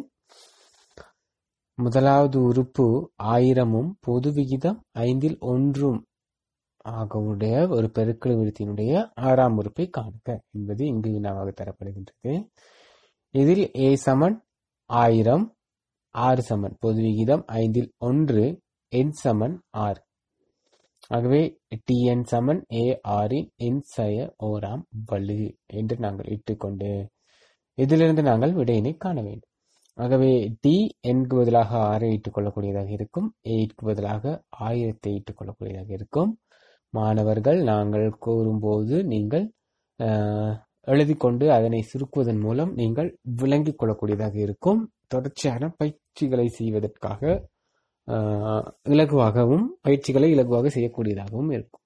Speaker 1: முதலாவது உறுப்பு ஆயிரமும் பொது விகிதம் ஐந்தில் ஒன்றும் ஆகவுடைய ஒரு பெருக்கல் விருத்தியினுடைய ஆறாம் உறுப்பை காண்க என்பது இங்கு வினாவாக தரப்படுகின்றது இதில் ஏ சமன் ஆயிரம் ஆறு சமன் பொது விகிதம் ஐந்தில் ஒன்று எண் சமன் ஆறு ஆகவே டிஎன் சமன் ஏ ஆரின் எண் சய ஓராம் வலு என்று நாங்கள் இட்டுக்கொண்டு இதிலிருந்து நாங்கள் விடையினை காண வேண்டும் ஆகவே டி எண்க்கு பதிலாக ஆறை இட்டுக் கொள்ளக்கூடியதாக இருக்கும் எயிட்க்கு பதிலாக ஆயிரத்தை இட்டுக் கொள்ளக்கூடியதாக இருக்கும் மாணவர்கள் நாங்கள் கூறும்போது நீங்கள் அஹ், எழுதிக் கொண்டு அதனை சுருக்குவதன் மூலம் நீங்கள் விளங்கிக் கொள்ளக்கூடியதாக இருக்கும் தொடர்ச்சியான பயிற்சிகளை செய்வதற்காக அஹ், இலகுவாகவும் பயிற்சிகளை இலகுவாக செய்யக்கூடியதாகவும் இருக்கும்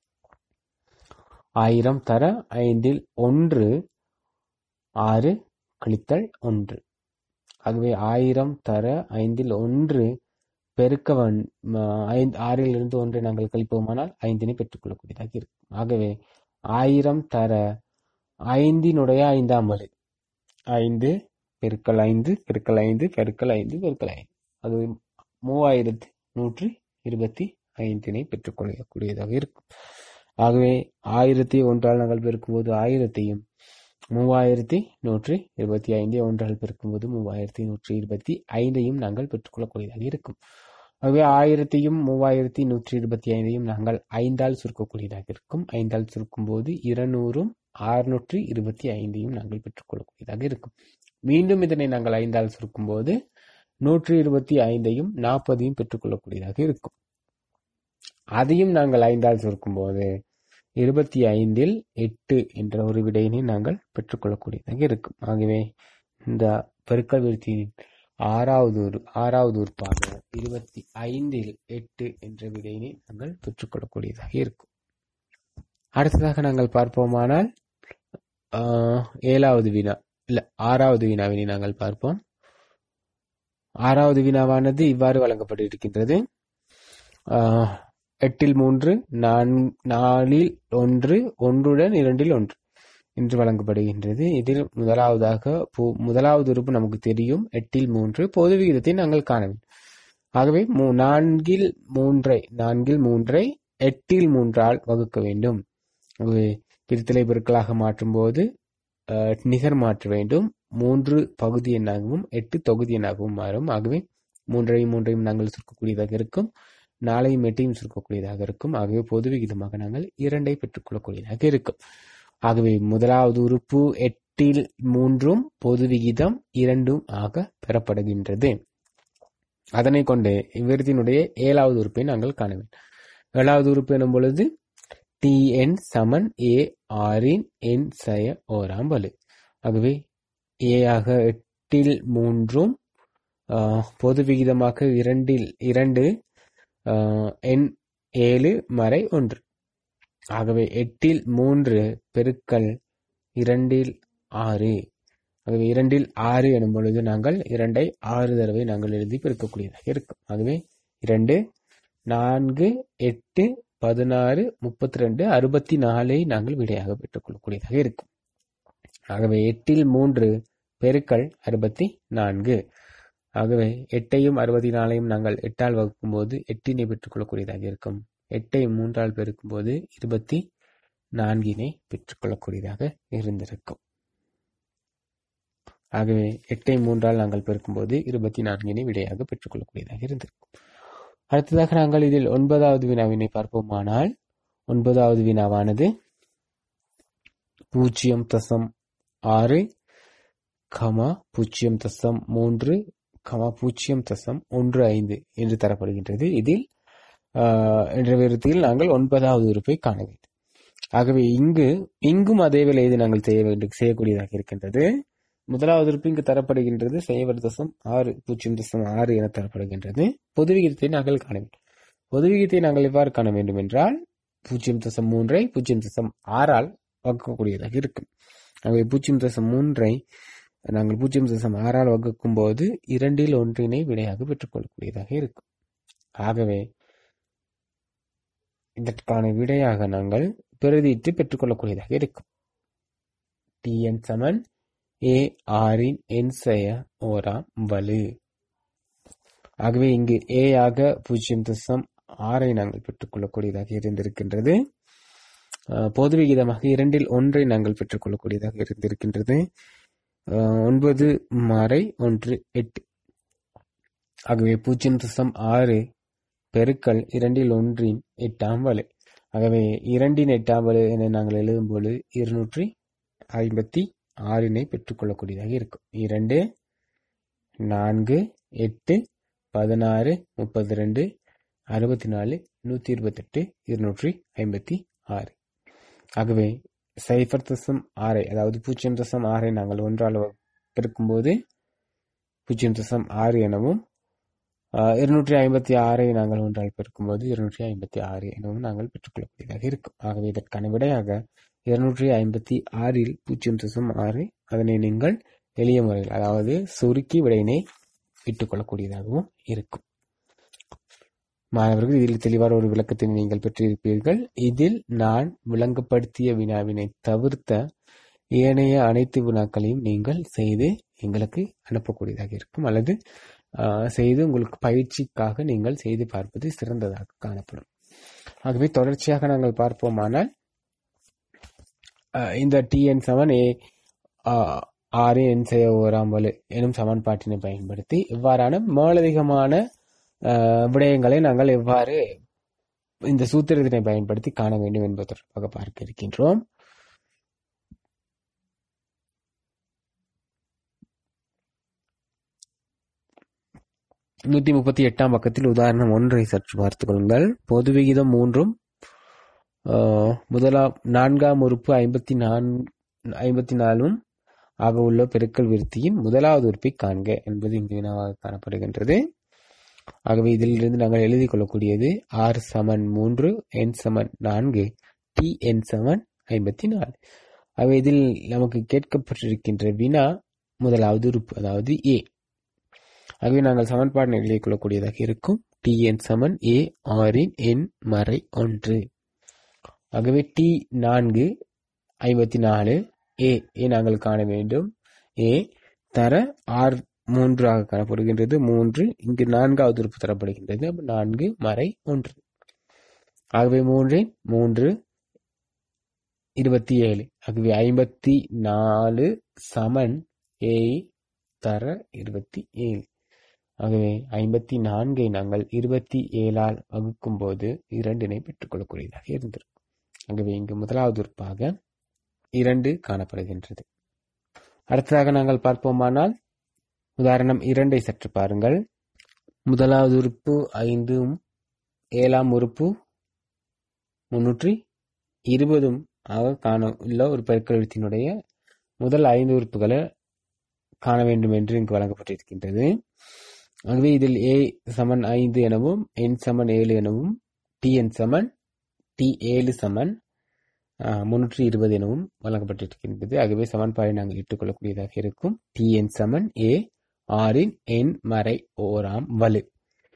Speaker 1: ஆயிரம் தர ஐந்தில் ஒன்று ஆறு கழித்தல் ஒன்று ஆகவே ஆயிரம் தர ஐந்தில் ஒன்று பெருக்க வன்- ம- ஐந்து ஆறில் இருந்து ஒன்றை நாங்கள் கழிப்போமானால் ஐந்தினை பெற்றுக்கொள்ளக்கூடியதாக இருக்கும் ஆகவே ஆயிரம் தர ஐந்தினுடைய ஐந்தாம் வலு ஐந்து பெருக்கல் ஐந்து பெருக்கல் ஐந்து பெருக்கல் ஐந்து பெருக்கல் ஐந்து அது மூவாயிரத்தி நூற்றி இருபத்தி ஐந்தினை பெற்றுக்கொள்ளக்கூடியதாக இருக்கும் ஆகவே ஆயிரத்தி ஒன்றால் நாங்கள் பெருக்கும்போது ஆயிரத்தையும் மூவாயிரத்தி நூற்றி இருபத்தி ஐந்தை ஒன்றால் பெருக்கும்போது மூவாயிரத்தி நூற்றி இருபத்தி ஐந்தையும் நாங்கள் பெற்றுக்கொள்ளக்கூடியதாக இருக்கும் ஆகவே ஆயிரத்தையும் மூவாயிரத்தி நூற்றி இருபத்தி ஐந்தையும் நாங்கள் ஐந்தால் சுருக்கக்கூடியதாக இருக்கும் ஐந்தால் சுருக்கும்போது இருநூறும் அறுநூற்றி இருபத்தி ஐந்தையும் நாங்கள் பெற்றுக்கொள்ளக்கூடியதாக இருக்கும் மீண்டும் இதனை நாங்கள் ஐந்தால் சுருக்கும்போது நூற்றி இருபத்தி ஐந்தையும் நாற்பதையும் பெற்றுக்கொள்ளக்கூடியதாக இருக்கும் அதையும் நாங்கள் ஐந்தால் சுருக்கும்போது இருபத்தி ஐந்தில் எட்டு என்ற ஒரு விடையினை நாங்கள் பெற்றுக்கொள்ளக்கூடியதாக இருக்கும் ஆகவே இந்த பெருக்கல் விருத்தியின் ஆறாவது ஒரு ஆறாவது உறுப்பாக இருபத்தி ஐந்தில் எட்டு என்ற விடையினை நாங்கள் பெற்றுக்கொள்ளக்கூடியதாக இருக்கும் அடுத்ததாக நாங்கள் பார்ப்போமானால் ஆஹ், ஏழாவது வினா இல்ல ஆறாவது வினாவினை நாங்கள் பார்ப்போம் ஆறாவது வினாவானது இவ்வாறு வழங்கப்பட்டிருக்கின்றது ஆஹ், எட்டில் மூன்று நான்- நாலில் ஒன்று ஒன்றுடன் இரண்டில் ஒன்று என்று வழங்கப்படுகின்றது இதில் முதலாவதாக பு- முதலாவது உறுப்பு நமக்கு தெரியும் எட்டில் மூன்று பொது விகிதத்தை நாங்கள் காண வேண்டும் ஆகவே மூ- நான்கில் மூன்றை நான்கில் மூன்றை எட்டில் மூன்றால் வகுக்க வேண்டும் ஆகவே பிரித்தலை பெருக்கலாக மாற்றும் போது அஹ், நிகர் மாற்ற வேண்டும் மூன்று பகுதி எண்ணாகவும் எட்டு தொகுதி எண்ணாகவும் மாறும் ஆகவே மூன்றையும் மூன்றையும் நாங்கள் சுருக்கக்கூடியதாக இருக்கும் நாளையும் எட்டையும் சுருக்கக்கூடியதாக இருக்கும் ஆகவே பொது விகிதமாக நாங்கள் இரண்டை பெற்றுக்கொள்ளக்கூடியதாக இருக்கும் ஆகவே முதலாவது உறுப்பு எட்டில் மூன்றும் பொது விகிதம் இரண்டும் ஆக பெறப்படுகின்றது அதனை கொண்டு இவ்விருத்தினுடைய ஏழாவது உறுப்பை நாங்கள் காண வேண்டும் ஏழாவது உறுப்பு எனும் பொழுது டி என் சமன் ஏ ஆறின் என் சய ஓராம் வலு ஆகவே ஏ ஆக எட்டில் மூன்றும் ஆஹ், பொது விகிதமாக இரண்டில் இரண்டு ஆஹ், எண் ஏழு மறை ஒன்று ஆகவே எட்டில் மூன்று பெருக்கல் இரண்டில் ஆறு ஆகவே இரண்டில் ஆறு எனும் பொழுது நாங்கள் இரண்டை ஆறு தடவை நாங்கள் எழுதி பெருக்கக்கூடியதாக இருக்கும் ஆகவே இரண்டு நான்கு எட்டு பதினாறு முப்பத்தி ரெண்டு அறுபத்தி நாலை நாங்கள் விடையாக பெற்றுக்கொள்ளக்கூடியதாக இருக்கும் ஆகவே எட்டில் மூன்று பெருக்கல் அறுபத்தி நான்கு ஆகவே எட்டையும் அறுபத்தி நாலையும் நாங்கள் எட்டால் வகுக்கும் போது எட்டினை பெற்றுக்கொள்ளக்கூடியதாக இருக்கும் எட்டை மூன்றால் பெருக்கும் போது இருபத்தி நான்கினை பெற்றுக்கொள்ளக்கூடியதாக இருந்திருக்கும் ஆகவே எட்டை மூன்றால் நாங்கள் பெருக்கும்போது இருபத்தி நான்கினை விடையாக பெற்றுக்கொள்ளக்கூடியதாக இருந்திருக்கும் அடுத்ததாக நாங்கள் இதில் ஒன்பதாவது வினாவினை பார்ப்போமானால் ஒன்பதாவது வினாவானது பூஜ்ஜியம் தசம் ஆறு கமா பூஜ்ஜியம் தசம் மூன்று கமா பூஜ்ஜியம் தசம் ஒன்று ஐந்து என்று தரப்படுகின்றது இதில் ஆஹ், என்ற விருத்தியில் நாங்கள் ஒன்பதாவது உறுப்பை காண வேண்டும் ஆகவே இங்கு இங்கும் அதே வேலையை நாங்கள் செய்ய வேண்டும் செய்யக்கூடியதாக இருக்கின்றது முதலாவது உறுப்பு இங்கு தரப்படுகின்றது செய்வர் தசம் ஆறு பூஜ்ஜியம் தசம் ஆறு என தரப்படுகின்றது பொது விகிதத்தை நாங்கள் காண வேண்டும் பொது விகிதத்தை நாங்கள் எவ்வாறு காண வேண்டும் என்றால் பூஜ்ஜியம் தசம் மூன்றை பூஜ்ஜியம் தசம் ஆறால் வகுக்கக்கூடியதாக இருக்கும் ஆகவே பூஜ்ஜியம் தசம் மூன்றை நாங்கள் பூஜ்ஜியம் தசம் ஆறால் வகுக்கும் போது இரண்டில் ஒன்றினை விடையாக பெற்றுக்கொள்ளக்கூடியதாக இருக்கும் ஆகவே இதற்கான விடையாக நாங்கள் பிரதியிட்டு பெற்றுக்கொள்ளக்கூடியதாக இருக்கும் டிஎன் சமன் ஏ ஆரின் என் செய்ய ஓராம் வலு ஆகவே இங்கு ஏ ஆக பூஜ்ஜியம் தசம் ஆறை நாங்கள் பெற்றுக்கொள்ளக்கூடியதாக இருந்திருக்கின்றது அஹ், பொது விகிதமாக இரண்டில் ஒன்றை நாங்கள் பெற்றுக்கொள்ளக்கூடியதாக இருந்திருக்கின்றது அஹ், ஒன்பது மாறை ஒன்று எட்டு ஆகவே பூஜ்ஜியம் தசம் ஆறு பெருக்கல் இரண்டில் ஒன்றின் எட்டாம் வலு ஆகவே இரண்டின் எட்டாம் வலு என நாங்கள் எழுதும்போது இருநூற்றி ஐம்பத்தி ஆறினை பெற்றுக்கொள்ளக்கூடியதாக இருக்கும் இரண்டு நான்கு எட்டு பதினாறு முப்பத்தி ரெண்டு அறுபத்தி நாலு நூற்றி இருபத்தெட்டு இருநூற்றி ஐம்பத்தி ஆறு ஆகவே சைஃபர் தசம் ஆறை அதாவது பூஜ்ஜியம் தசம் ஆறை நாங்கள் ஒன்றால் வ- பெருக்கும்போது பூஜ்ஜியம் தசம் ஆறு எனவும் ஆஹ், இருநூற்றி ஐம்பத்தி ஆறை நாங்கள் ஒன்றால் பெருக்கும்போது இருநூற்றி ஐம்பத்தி ஆறு எனவும் நாங்கள் பெற்றுக்கொள்ளக்கூடியதாக இருக்கும் ஆகவே இதற்கான விடையாக இருநூற்றி ஐம்பத்தி ஆறில் பூஜ்ஜியம் தசம் ஆறு அதனை நீங்கள் எளிய முறையில் அதாவது சுருக்கி விடையினை இட்டுக்கொள்ளக்கூடியதாகவும் இருக்கும் மாணவர்கள் இதில் தெளிவான ஒரு விளக்கத்தை நீங்கள் பெற்றிருப்பீர்கள் இதில் நான் விளங்கப்படுத்திய வினாவினை தவிர்த்த ஏனைய அனைத்து வினாக்களையும் நீங்கள் செய்து எங்களுக்கு அனுப்பக்கூடியதாக இருக்கும் அல்லது ஆஹ், செய்து உங்களுக்கு பயிற்சிக்காக நீங்கள் செய்து பார்ப்பது சிறந்ததாக காணப்படும் ஆகவே தொடர்ச்சியாக நாங்கள் பார்ப்போமானால் ஆஹ், இந்த டிஎன் செவன் ஏ ஆறு என் செய்ய ஓராம் வலு எனும் சமன்பாட்டினை பயன்படுத்தி இவ்வாறான மேலதிகமான ஆஹ், விடயங்களை நாங்கள் எவ்வாறு இந்த சூத்திரத்தினை பயன்படுத்தி காண வேண்டும் என்பது தொடர்பாக பார்க்க இருக்கின்றோம் நூத்தி முப்பத்தி எட்டாம் பக்கத்தில் உதாரணம் ஒன்றை சற்று பார்த்துக் கொள்ளுங்கள் பொது விகிதம் மூன்றும் ஆஹ், முதலாம் நான்காம் உறுப்பு ஐம்பத்தி நான் ஐம்பத்தி நாலும் ஆக உள்ள பெருக்கல் விருத்தியின் முதலாவது உறுப்பை காண்க என்பது இங்கு வினாவாக காணப்படுகின்றது ஆகவே இதிலிருந்து நாங்கள் எழுதிக் கொள்ளக்கூடியது ஆர் சமன் மூன்று என் சமன் நான்கு டி என் சமன் ஐம்பத்தி நாலு ஆகவே இதில் நமக்கு கேட்கப்பட்டிருக்கின்ற வினா முதலாவது உறுப்பு அதாவது ஏ ஆகவே நாங்கள் சமன்பாடு எழுதிக் கொள்ளக்கூடியதாக இருக்கும் டி என் சமன் ஏ ஆரின் எண் மறை ஒன்று ஆகவே டி நான்கு ஐம்பத்தி நாலு ஏ ஏ நாங்கள் காண வேண்டும் ஏ தர ஆர் மூன்றாக காணப்படுகின்றது மூன்று இங்கு நான்காவது உறுப்பு தரப்படுகின்றது அப்ப நான்கு மறை ஒன்று ஆகவே மூன்றின் மூன்று இருபத்தி ஏழு ஆகவே ஐம்பத்தி நாலு சமன் ஏ தர இருபத்தி ஏழு ஆகவே ஐம்பத்தி நான்கை நாங்கள் இருபத்தி ஏழால் வகுக்கும் போது இரண்டினை பெற்றுக்கொள்ளக்கூடியதாக இருந்திருக்கும் ஆகவே இங்கு முதலாவது உறுப்பாக இரண்டு காணப்படுகின்றது அடுத்ததாக நாங்கள் பார்ப்போமானால் உதாரணம் இரண்டை சற்று பாருங்கள் முதலாவது உறுப்பு ஐந்தும் ஏழாம் உறுப்பு முன்னூற்றி இருபதும் ஆக காண உள்ள ஒரு பெருக்கெழுத்தினுடைய முதல் ஐந்து உறுப்புகளை காண வேண்டும் என்று இங்கு வழங்கப்பட்டிருக்கின்றது ஆகவே இதில் ஏ சமன் ஐந்து எனவும் என் சமன் ஏழு எனவும் டி என் சமன் டி ஏழு சமன் முன்னூற்றி இருபது எனவும் வழங்கப்பட்டிருக்கின்றது ஆகவே சமன்பாடை நாங்கள் இட்டுக்கொள்ளக்கூடியதாக இருக்கும் டி என் சமன் ஏ ஆறின் எண் மறை ஓராம் வலு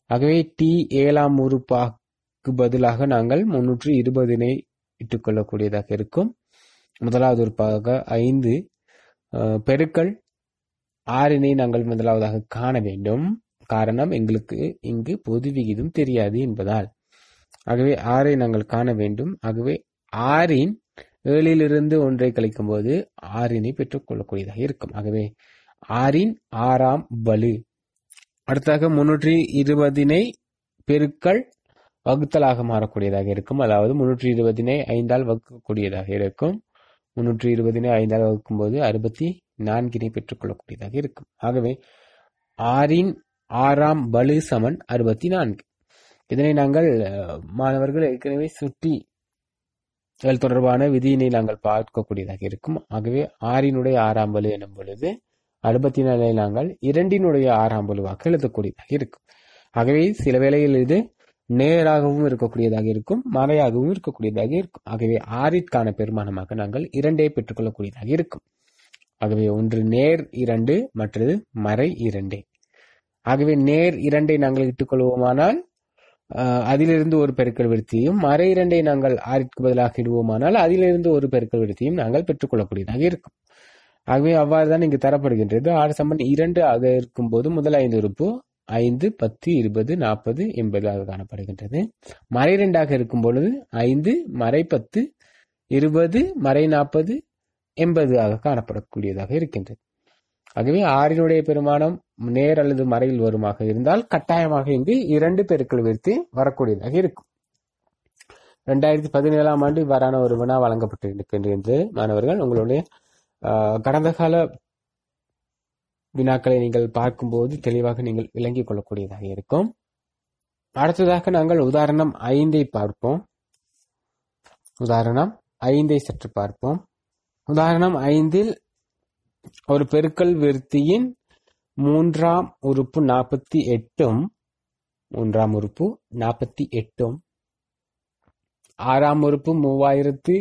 Speaker 1: ஆகவே டி ஏழாம் உறுப்பாக்கு பதிலாக நாங்கள் முன்னூற்றி இருபதினை இட்டுக்கொள்ளக்கூடியதாக இருக்கும் முதலாவது உறுப்பாக ஐந்து அஹ், பெருக்கல் ஆறினை நாங்கள் முதலாவதாக காண வேண்டும் காரணம் எங்களுக்கு இங்கு பொது விகிதம் தெரியாது என்பதால் ஆகவே ஆறை நாங்கள் காண வேண்டும் ஆகவே ஆறின் ஏழிலிருந்து ஒன்றை கழிக்கும் போது ஆறினை பெற்றுக்கொள்ளக்கூடியதாக இருக்கும் ஆகவே ஆறின் ஆறாம் வலு அடுத்தாக முன்னூற்றி இருபதினை பெருக்கல் வகுத்தலாக மாறக்கூடியதாக இருக்கும் அதாவது முன்னூற்றி இருபதினை ஐந்தால் வகுக்கக்கூடியதாக இருக்கும் முன்னூற்றி இருபதினை ஐந்தால் வகுக்கும் போது அறுபத்தி நான்கினை பெற்றுக்கொள்ளக்கூடியதாக இருக்கும் ஆகவே ஆறின் ஆறாம் வலு சமன் அறுபத்தி நான்கு இதனை நாங்கள் அஹ், மாணவர்கள் ஏற்கனவே சுட்டி செயல் தொடர்பான விதியினை நாங்கள் பார்க்கக்கூடியதாக இருக்கும் ஆகவே ஆறினுடைய ஆறாம் வலு எனும் பொழுது அறுபத்தி நாலை நாங்கள் இரண்டினுடைய ஆறாம் வலுவாக எழுதக்கூடியதாக இருக்கும் ஆகவே சில வேளையில் இது நேராகவும் இருக்கக்கூடியதாக இருக்கும் மறையாகவும் இருக்கக்கூடியதாக இருக்கும் ஆகவே ஆறிற்கான பெருமானமாக நாங்கள் இரண்டே பெற்றுக்கொள்ளக்கூடியதாக இருக்கும் ஆகவே ஒன்று நேர் இரண்டு மற்றது மறை இரண்டே ஆகவே நேர் இரண்டை நாங்கள் இட்டுக்கொள்வோமானால் ஆஹ், அதிலிருந்து ஒரு பெருக்கல் விருத்தியும் மறை இரண்டை நாங்கள் ஆறிற்கு பதிலாக இடுவோமானால் அதிலிருந்து ஒரு பெருக்கல் விருத்தியும் நாங்கள் பெற்றுக்கொள்ளக்கூடியதாக இருக்கும் ஆகவே அவ்வாறு தான் இங்கு தரப்படுகின்றது ஆறு சமன் இரண்டு ஆக இருக்கும்போது முதல் ஐந்து உறுப்பு ஐந்து பத்து இருபது நாற்பது எண்பதாக காணப்படுகின்றது மறை இரண்டாக இருக்கும் பொழுது ஐந்து மறை பத்து இருபது மறை நாற்பது எண்பது ஆக காணப்படக்கூடியதாக இருக்கின்றது ஆகவே ஆறினுடைய பெருமானம் நேர் அல்லது மறையில் வருமாக இருந்தால் கட்டாயமாக இங்கு இரண்டு பெருக்கள் விருத்தி வரக்கூடியதாக இருக்கும் ரெண்டாயிரத்தி பதினேழாம் ஆண்டு இவ்வாறான ஒரு வினா வழங்கப்பட்டிருக்கின்றது மாணவர்கள் உங்களுடைய ஆஹ், கடந்த கால வினாக்களை நீங்கள் பார்க்கும்போது தெளிவாக நீங்கள் விளங்கிக் கொள்ளக்கூடியதாக இருக்கும் அடுத்ததாக நாங்கள் உதாரணம் ஐந்தை பார்ப்போம் உதாரணம் ஐந்தை சற்று பார்ப்போம் உதாரணம் ஐந்தில் ஒரு பெருக்கல் விருத்தியின் மூன்றாம் உறுப்பு நாற்பத்தி எட்டும் மூன்றாம் உறுப்பு நாற்பத்தி எட்டும் ஆறாம் உறுப்பு மூவாயிரத்து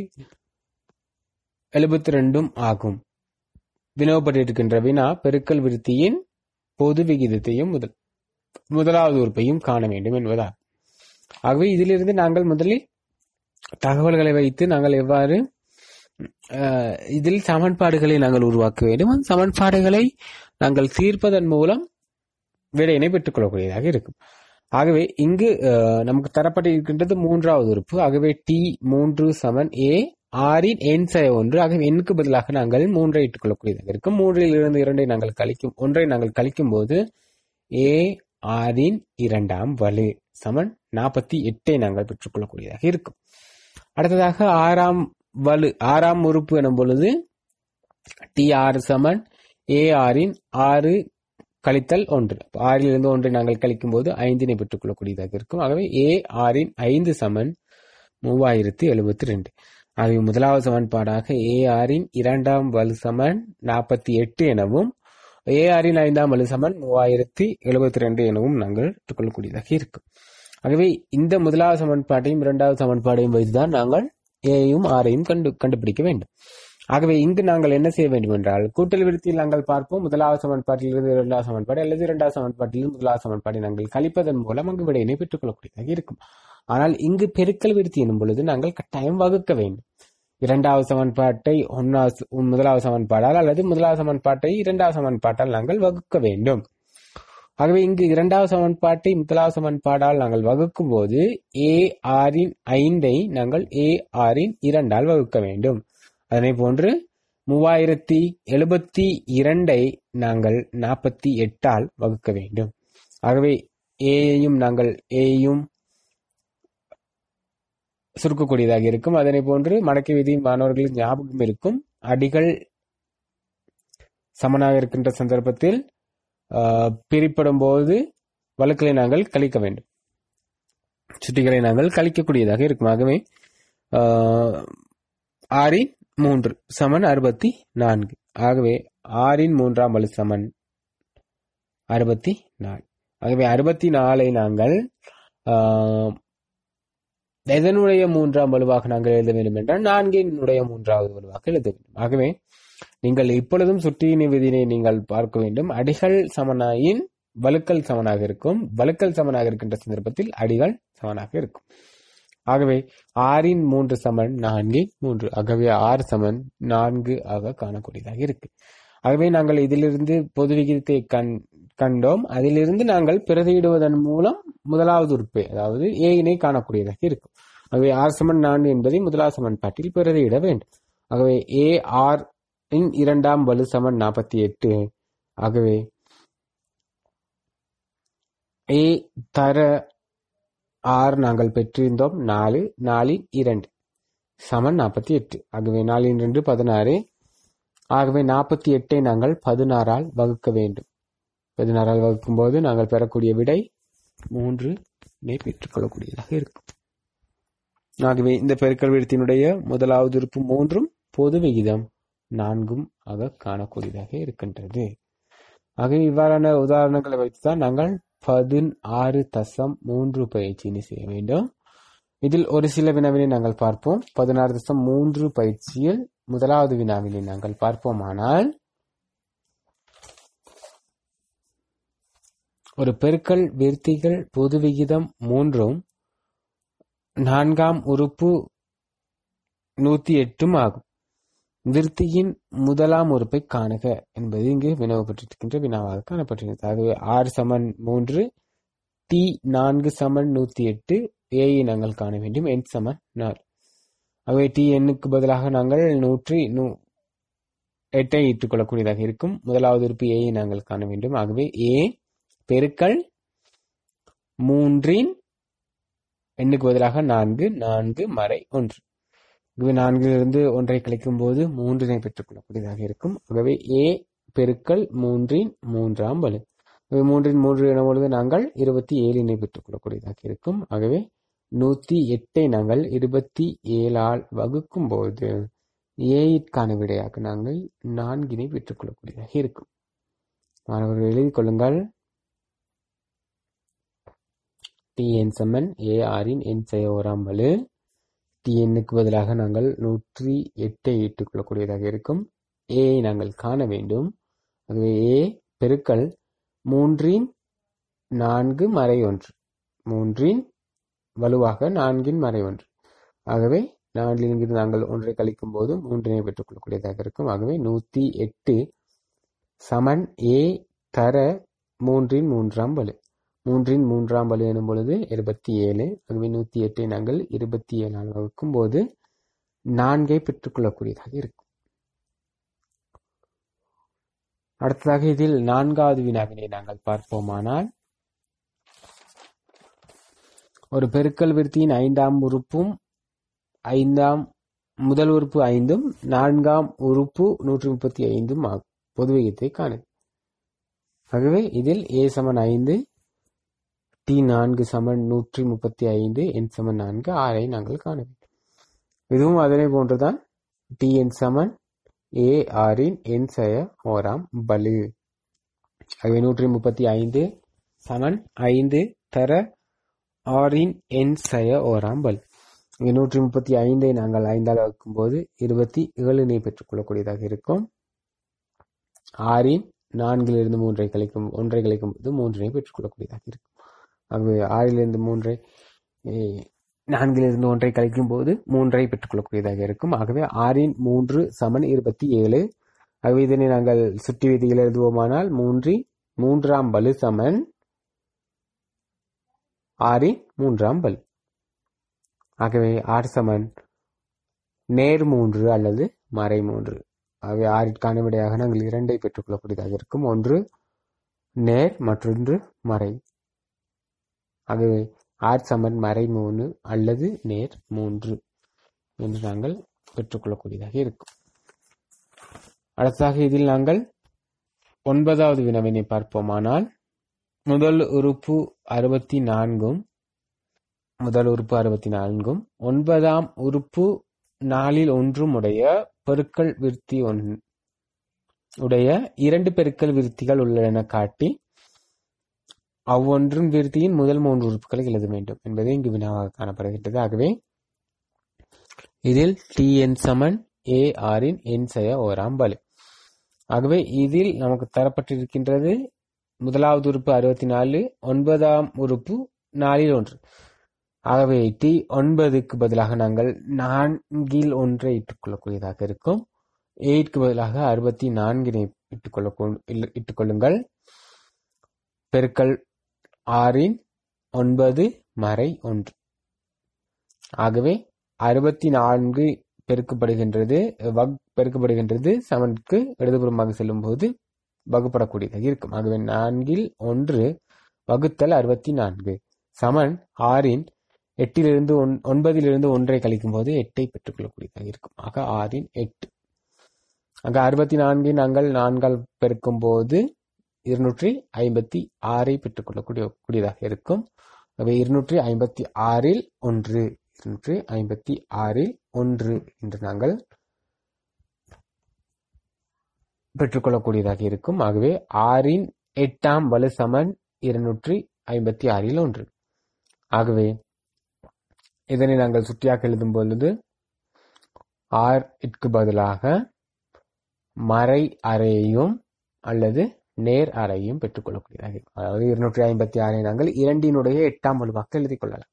Speaker 1: எழுபத்தி ரெண்டும் ஆகும் வினவப்பட்டிருக்கின்ற வினா பெருக்கல் விருத்தியின் பொது விகிதத்தையும் முதல் முதலாவது உறுப்பையும் காண வேண்டும் என்பதால் ஆகவே இதிலிருந்து நாங்கள் முதலில் தகவல்களை வைத்து நாங்கள் எவ்வாறு அஹ், இதில் சமன்பாடுகளை நாங்கள் உருவாக்க வேண்டும் அந்த சமன்பாடுகளை நாங்கள் தீர்ப்பதன் மூலம் விடையினை பெற்றுக்கொள்ளக்கூடியதாக இருக்கும் ஆகவே இங்கு அஹ், நமக்கு தரப்பட்டிருக்கின்றது மூன்றாவது உறுப்பு ஆகவே டி மூன்று சமன் ஏ ஆறின் எண் செய்ய ஒன்று ஆகவே எண்ணுக்கு பதிலாக நாங்கள் மூன்றை இட்டுக்கொள்ளக்கூடியதாக இருக்கும் மூன்றில் இருந்து இரண்டை நாங்கள் கழிக்கும் ஒன்றை நாங்கள் கழிக்கும் போது ஏ ஆறின் இரண்டாம் வலு சமன் நாற்பத்தி எட்டை நாங்கள் பெற்றுக்கொள்ளக்கூடியதாக இருக்கும் அடுத்ததாக ஆறாம் வலு ஆறாம் உறுப்பு எனும் பொழுது டி ஆறு சமன் ஏ ஆறின் ஆறு கழித்தல் ஒன்று அப்ப ஆறிலிருந்து ஒன்றை நாங்கள் கழிக்கும் போது ஐந்தினை பெற்றுக்கொள்ளக்கூடியதாக இருக்கும் ஆகவே ஏ ஆறின் ஐந்து சமன் மூவாயிரத்தி எழுபத்தி ரெண்டு ஆகவே முதலாவது சமன்பாடாக ஏ ஆறின் இரண்டாம் வலு சமன் நாற்பத்தி எட்டு எனவும் ஏ ஆறின் ஐந்தாம் வலு சமன் மூவாயிரத்தி எழுபத்தி ரெண்டு எனவும் நாங்கள் பெற்றுக்கொள்ளக்கூடியதாக இருக்கும் ஆகவே இந்த முதலாவது சமன்பாட்டையும் இரண்டாவது சமன்பாடையும் வைத்துதான் நாங்கள் ஏயும் ஆரையும் கண்டு கண்டுபிடிக்க வேண்டும் ஆகவே இங்கு நாங்கள் என்ன செய்ய வேண்டும் என்றால் கூட்டல் விருத்தியில் நாங்கள் பார்ப்போம் முதலாவது சமன்பாட்டிலிருந்து இரண்டாவது சமன்பாடு அல்லது இரண்டாவது சமன்பாட்டிலிருந்து முதலாவது சமன்பாட்டை நாங்கள் கழிப்பதன் மூலம் அங்கு விடையினை பெற்றுக் கொள்ளக்கூடியதாக இருக்கும் ஆனால் இங்கு பெருக்கல் விருத்தி எனும் பொழுது நாங்கள் கட்டாயம் வகுக்க வேண்டும் இரண்டாவது சமன்பாட்டை ஒன்னாவது முதலாவது சமன்பாடால் அல்லது முதலாவது சமன்பாட்டை இரண்டாவது சமன்பாட்டால் நாங்கள் வகுக்க வேண்டும் ஆகவே இங்கு இரண்டாவது சமன்பாட்டை முதலாவது சமன்பாடால் நாங்கள் வகுக்கும் போது ஏ ஆரின் ஐந்தை நாங்கள் ஏ ஆரின் இரண்டால் வகுக்க வேண்டும் அதனை போன்று மூவாயிரத்தி எழுபத்தி இரண்டை நாங்கள் நாற்பத்தி எட்டால் வகுக்க வேண்டும் ஆகவே ஏயையும் நாங்கள் ஏயும் சுருக்கக்கூடியதாக இருக்கும் அதனை போன்று மடக்கை விதி மாணவர்களுக்கு ஞாபகம் இருக்கும் அடிகள் சமனாக இருக்கின்ற சந்தர்ப்பத்தில் ஆஹ், பிரிப்படும் போது வழுக்களை நாங்கள் கழிக்க வேண்டும் சுட்டிகளை நாங்கள் கழிக்கக்கூடியதாக இருக்கும் ஆகவே ஆஹ், ஆறின் மூன்று சமன் அறுபத்தி நான்கு ஆகவே ஆறின் மூன்றாம் வலு சமன் அறுபத்தி நாலு ஆகவே அறுபத்தி நாலை நாங்கள் ஆஹ், எதனுடைய மூன்றாம் வலுவாக நாங்கள் எழுத வேண்டும் என்றால் நான்கினுடைய மூன்றாவது வலுவாக எழுத வேண்டும் ஆகவே நீங்கள் இப்பொழுதும் சுட்டியினை விதினை நீங்கள் பார்க்க வேண்டும் அடிகள் சமனாயின் வலுக்கள் சமனாக இருக்கும் வலுக்கள் சமனாக இருக்கின்ற சந்தர்ப்பத்தில் அடிகள் சமனாக இருக்கும் ஆகவே ஆறின் மூன்று சமன் நான்கின் மூன்று ஆகவே ஆறு சமன் நான்கு ஆக காணக்கூடியதாக இருக்கு ஆகவே நாங்கள் இதிலிருந்து பொது விகிதத்தை கண் கண்டோம் அதிலிருந்து நாங்கள் பிரதியிடுவதன் மூலம் முதலாவது உறுப்பை அதாவது ஏயினை காணக்கூடியதாக இருக்கும் ஆகவே ஆர் சமன் நான்கு என்பதை முதலாவது சமன்பாட்டில் பிரதியிட வேண்டும் ஆகவே ஏ ஆர் இன் இரண்டாம் வலு சமன் நாற்பத்தி எட்டு ஆகவே ஏ தர ஆர் நாங்கள் பெற்றிருந்தோம் நாலு நாலின் இரண்டு சமன் நாற்பத்தி எட்டு ஆகவே நாலின் ரெண்டு பதினாறு ஆகவே நாற்பத்தி எட்டை நாங்கள் பதினாறால் வகுக்க வேண்டும் பதினாறால் வகுக்கும் போது நாங்கள் பெறக்கூடிய விடை மூன்று பெற்றுக்கொள்ளக்கூடியதாக இருக்கும் ஆகவே இந்த பெருக்கல் விடத்தினுடைய முதலாவது உறுப்பு மூன்றும் பொது விகிதம் நான்கும் ஆக காணக்கூடியதாக இருக்கின்றது ஆகவே இவ்வாறான உதாரணங்களை வைத்துதான் நாங்கள் பதினாறு தசம் மூன்று பயிற்சியினை செய்ய வேண்டும் இதில் ஒரு சில வினாவினை நாங்கள் பார்ப்போம் பதினாறு தசம் மூன்று பயிற்சியில் முதலாவது வினாவினை நாங்கள் பார்ப்போமானால் ஒரு பெருக்கல் விருத்திகள் பொது விகிதம் மூன்றும் நான்காம் உறுப்பு நூத்தி எட்டும் ஆகும் விருத்தியின் முதலாம் உறுப்பை காணுக என்பது இங்கு வினவப்பட்டிருக்கின்ற வினாவாக காணப்பட்டிருக்கிறது ஆகவே ஆறு சமன் மூன்று டி நான்கு சமன் நூத்தி எட்டு ஏயை நாங்கள் காண வேண்டும் என் சமன் நாலு ஆகவே டி எண்ணுக்கு பதிலாக நாங்கள் நூற்றி நூ எட்டை இட்டுக் கொள்ளக்கூடியதாக இருக்கும் முதலாவது உறுப்பு ஏயை நாங்கள் காண வேண்டும் ஆகவே ஏ பெருக்கல் மூன்றின் எண்ணுக்கு பதிலாக நான்கு நான்கு மறை ஒன்று ஆகவே நான்கிலிருந்து ஒன்றை கழிக்கும் போது மூன்றினை பெற்றுக் கொள்ளக்கூடியதாக இருக்கும் ஆகவே ஏ பெருக்கல் மூன்றின் மூன்றாம் வலு ஆகவே மூன்றின் மூன்று எனும் பொழுது நாங்கள் இருபத்தி ஏழினை பெற்றுக் கொள்ளக்கூடியதாக இருக்கும் ஆகவே நூத்தி எட்டை நாங்கள் இருபத்தி ஏழால் வகுக்கும் போது ஏயிற்கான விடையாக நாங்கள் நான்கினை பெற்றுக் கொள்ளக்கூடியதாக இருக்கும் மாணவர்கள் எழுதிக் கொள்ளுங்கள் டி என் சமன் ஏ ஆரின் என் செய்ய ஓராம் வலு டி எண்ணுக்கு பதிலாக நாங்கள் நூற்றி எட்டை இட்டுக் கொள்ளக்கூடியதாக இருக்கும் ஏயை நாங்கள் காண வேண்டும் ஆகவே ஏ பெருக்கல் மூன்றின் நான்கு மறை ஒன்று மூன்றின் வலுவாக நான்கின் மறை ஒன்று ஆகவே நான்கிலிருந்து நாங்கள் ஒன்றை கழிக்கும் போது மூன்றினை பெற்றுக் கொள்ளக்கூடியதாக இருக்கும் ஆகவே நூத்தி எட்டு சமன் ஏ தர மூன்றின் மூன்றாம் வலு மூன்றின் மூன்றாம் வலு எனும் பொழுது இருபத்தி ஏழு ஆகவே நூத்தி எட்டை நாங்கள் இருபத்தி ஏழால் வகுக்கும் போது நான்கை பெற்றுக்கொள்ளக்கூடியதாக இருக்கும் அடுத்ததாக இதில் நான்காவது வினாவினை நாங்கள் பார்ப்போமானால் ஒரு பெருக்கல் விருத்தியின் ஐந்தாம் உறுப்பும் ஐந்தாம் முதல் உறுப்பு ஐந்தும் நான்காம் உறுப்பு நூற்றி முப்பத்தி ஐந்தும் ஆகும் பொது விகிதத்தை காணு ஆகவே இதில் ஏ சமன் ஐந்து டி நான்கு சமன் நூற்றி முப்பத்தி ஐந்து என் சமன் நான்கு ஆறை நாங்கள் காண வேண்டும் இதுவும் அதனை போன்றுதான் டி என் சமன் ஏ ஆரின் என் செய ஓராம் பலு ஆகவே நூற்றி முப்பத்தி ஐந்து சமன் ஐந்து தர ஆரின் என் செய ஓராம் பல் இங்கே நூற்றி முப்பத்தி ஐந்தை நாங்கள் ஐந்தால் வகுக்கும் போது இருபத்தி ஏழினை பெற்றுக்கொள்ளக்கூடியதாக இருக்கும் ஆறின் நான்கிலிருந்து மூன்றை கழிக்கும் ஒன்றை கழிக்கும் போது மூன்றினை பெற்றுக்கொள்ளக்கூடியதாக இருக்கும் ஆகவே ஆறிலிருந்து மூன்றை நான்கிலிருந்து ஒன்றை கழிக்கும் போது மூன்றை பெற்றுக்கொள்ளக்கூடியதாக இருக்கும் ஆகவே ஆறின் மூன்று சமன் இருபத்தி ஏழு ஆகவே இதனை நாங்கள் சுற்றி விதியில் எழுதுவோமானால் மூன்றின் மூன்றாம் பலு சமன் ஆறின் மூன்றாம் பலு ஆகவே ஆறு சமன் நேர் மூன்று அல்லது மறை மூன்று ஆகவே ஆறிற்கான விடையாக நாங்கள் இரண்டை பெற்றுக்கொள்ளக்கூடியதாக இருக்கும் ஒன்று நேர் மற்றொன்று மறை ஆகவே ஆர் சமன் மறை மூணு அல்லது நேர் மூன்று என்று நாங்கள் பெற்றுக்கொள்ளக்கூடியதாக இருக்கும் அடுத்ததாக இதில் நாங்கள் ஒன்பதாவது வினவினை பார்ப்போமானால் முதல் உறுப்பு அறுபத்தி நான்கும் முதல் உறுப்பு அறுபத்தி நான்கும் ஒன்பதாம் உறுப்பு நாலில் ஒன்றும் உடைய பெருக்கல் விருத்தி ஒன் உடைய இரண்டு பெருக்கல் விருத்திகள் உள்ளன காட்டி அவ்வொன்றின் விருத்தியின் முதல் மூன்று உறுப்புகளை எழுத வேண்டும் என்பது இங்கு வினாவாக காணப்படுகின்றது ஆகவே இதில் டி என் சமன் ஏ ஆரின் என் செய்ய ஓராம் பலு ஆகவே இதில் நமக்கு தரப்பட்டிருக்கின்றது முதலாவது உறுப்பு அறுபத்தி நாலு ஒன்பதாம் உறுப்பு நாலில் ஒன்று ஆகவே டி ஒன்பதுக்கு பதிலாக நாங்கள் நான்கில் ஒன்றை இட்டுக்கொள்ளக்கூடியதாக இருக்கும் எயிட்க்கு பதிலாக அறுபத்தி நான்கினை இட்டுக்கொள்ள இட்டுக்கொள்ளுங்கள் பெருக்கல் ஆறின் ஒன்பது மறை ஒன்று ஆகவே அறுபத்தி நான்கு பெருக்கப்படுகின்றது வக் பெருக்கப்படுகின்றது சமனுக்கு இடதுபுறமாக செல்லும் போது வகுப்படக்கூடியதாக இருக்கும் ஆகவே நான்கில் ஒன்று வகுத்தல் அறுபத்தி நான்கு சமன் ஆறின் எட்டிலிருந்து ஒன் ஒன்பதிலிருந்து ஒன்றை கழிக்கும் போது எட்டை பெற்றுக்கொள்ளக்கூடியதாக இருக்கும் ஆக ஆறின் எட்டு ஆக அறுபத்தி நான்கை நாங்கள் நான்கால் பெருக்கும் போது இருநூற்றி ஐம்பத்தி ஆறை பெற்றுக்கொள்ளக்கூடிய கூடியதாக இருக்கும் ஆகவே இருநூற்றி ஐம்பத்தி ஆறில் ஒன்று இருநூற்றி ஐம்பத்தி ஆறில் ஒன்று என்று நாங்கள் பெற்றுக்கொள்ளக்கூடியதாக இருக்கும் ஆகவே ஆறின் எட்டாம் வலு சமன் இருநூற்றி ஐம்பத்தி ஆறில் ஒன்று ஆகவே இதனை நாங்கள் சுட்டியாக எழுதும் பொழுது ஆர் இற்கு பதிலாக மறை அறையையும் அல்லது நேர் அறையும் பெற்றுக்கொள்ளக்கூடியதாக இருக்கும் அதாவது இருநூற்றி ஐம்பத்தி ஆறை நாங்கள் இரண்டினுடைய எட்டாம் வலுவாக எழுதிக் கொள்ளலாம்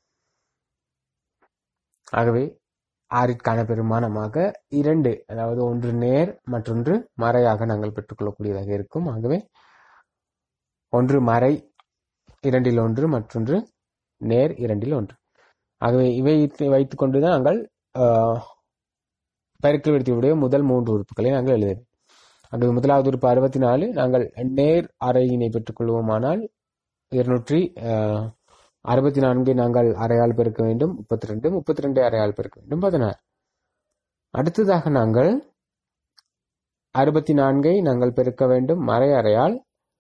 Speaker 1: ஆகவே ஆறிற்கான பெருமானமாக இரண்டு அதாவது ஒன்று நேர் மற்றொன்று மறையாக நாங்கள் பெற்றுக்கொள்ளக்கூடியதாக இருக்கும் ஆகவே ஒன்று மறை இரண்டில் ஒன்று மற்றொன்று நேர் இரண்டில் ஒன்று ஆகவே இவை வைத்துக் கொண்டுதான் நாங்கள் பெருக்கல் விடுத்தியுடைய முதல் மூன்று உறுப்புகளை நாங்கள் எழுத ஆகவே முதலாவது உறுப்பு அறுபத்தி நாலு நாங்கள் நேர் அறையினை பெற்றுக்கொள்வோமானால் இருநூற்றி அறுபத்தி நான்கை நாங்கள் அறையால் பெருக்க வேண்டும் முப்பத்தி ரெண்டு முப்பத்தி ரெண்டு அறையால் பெருக்க வேண்டும் பதினாறு அடுத்ததாக நாங்கள் அறுபத்தி நான்கை நாங்கள் பெருக்க வேண்டும் மறை அறையால்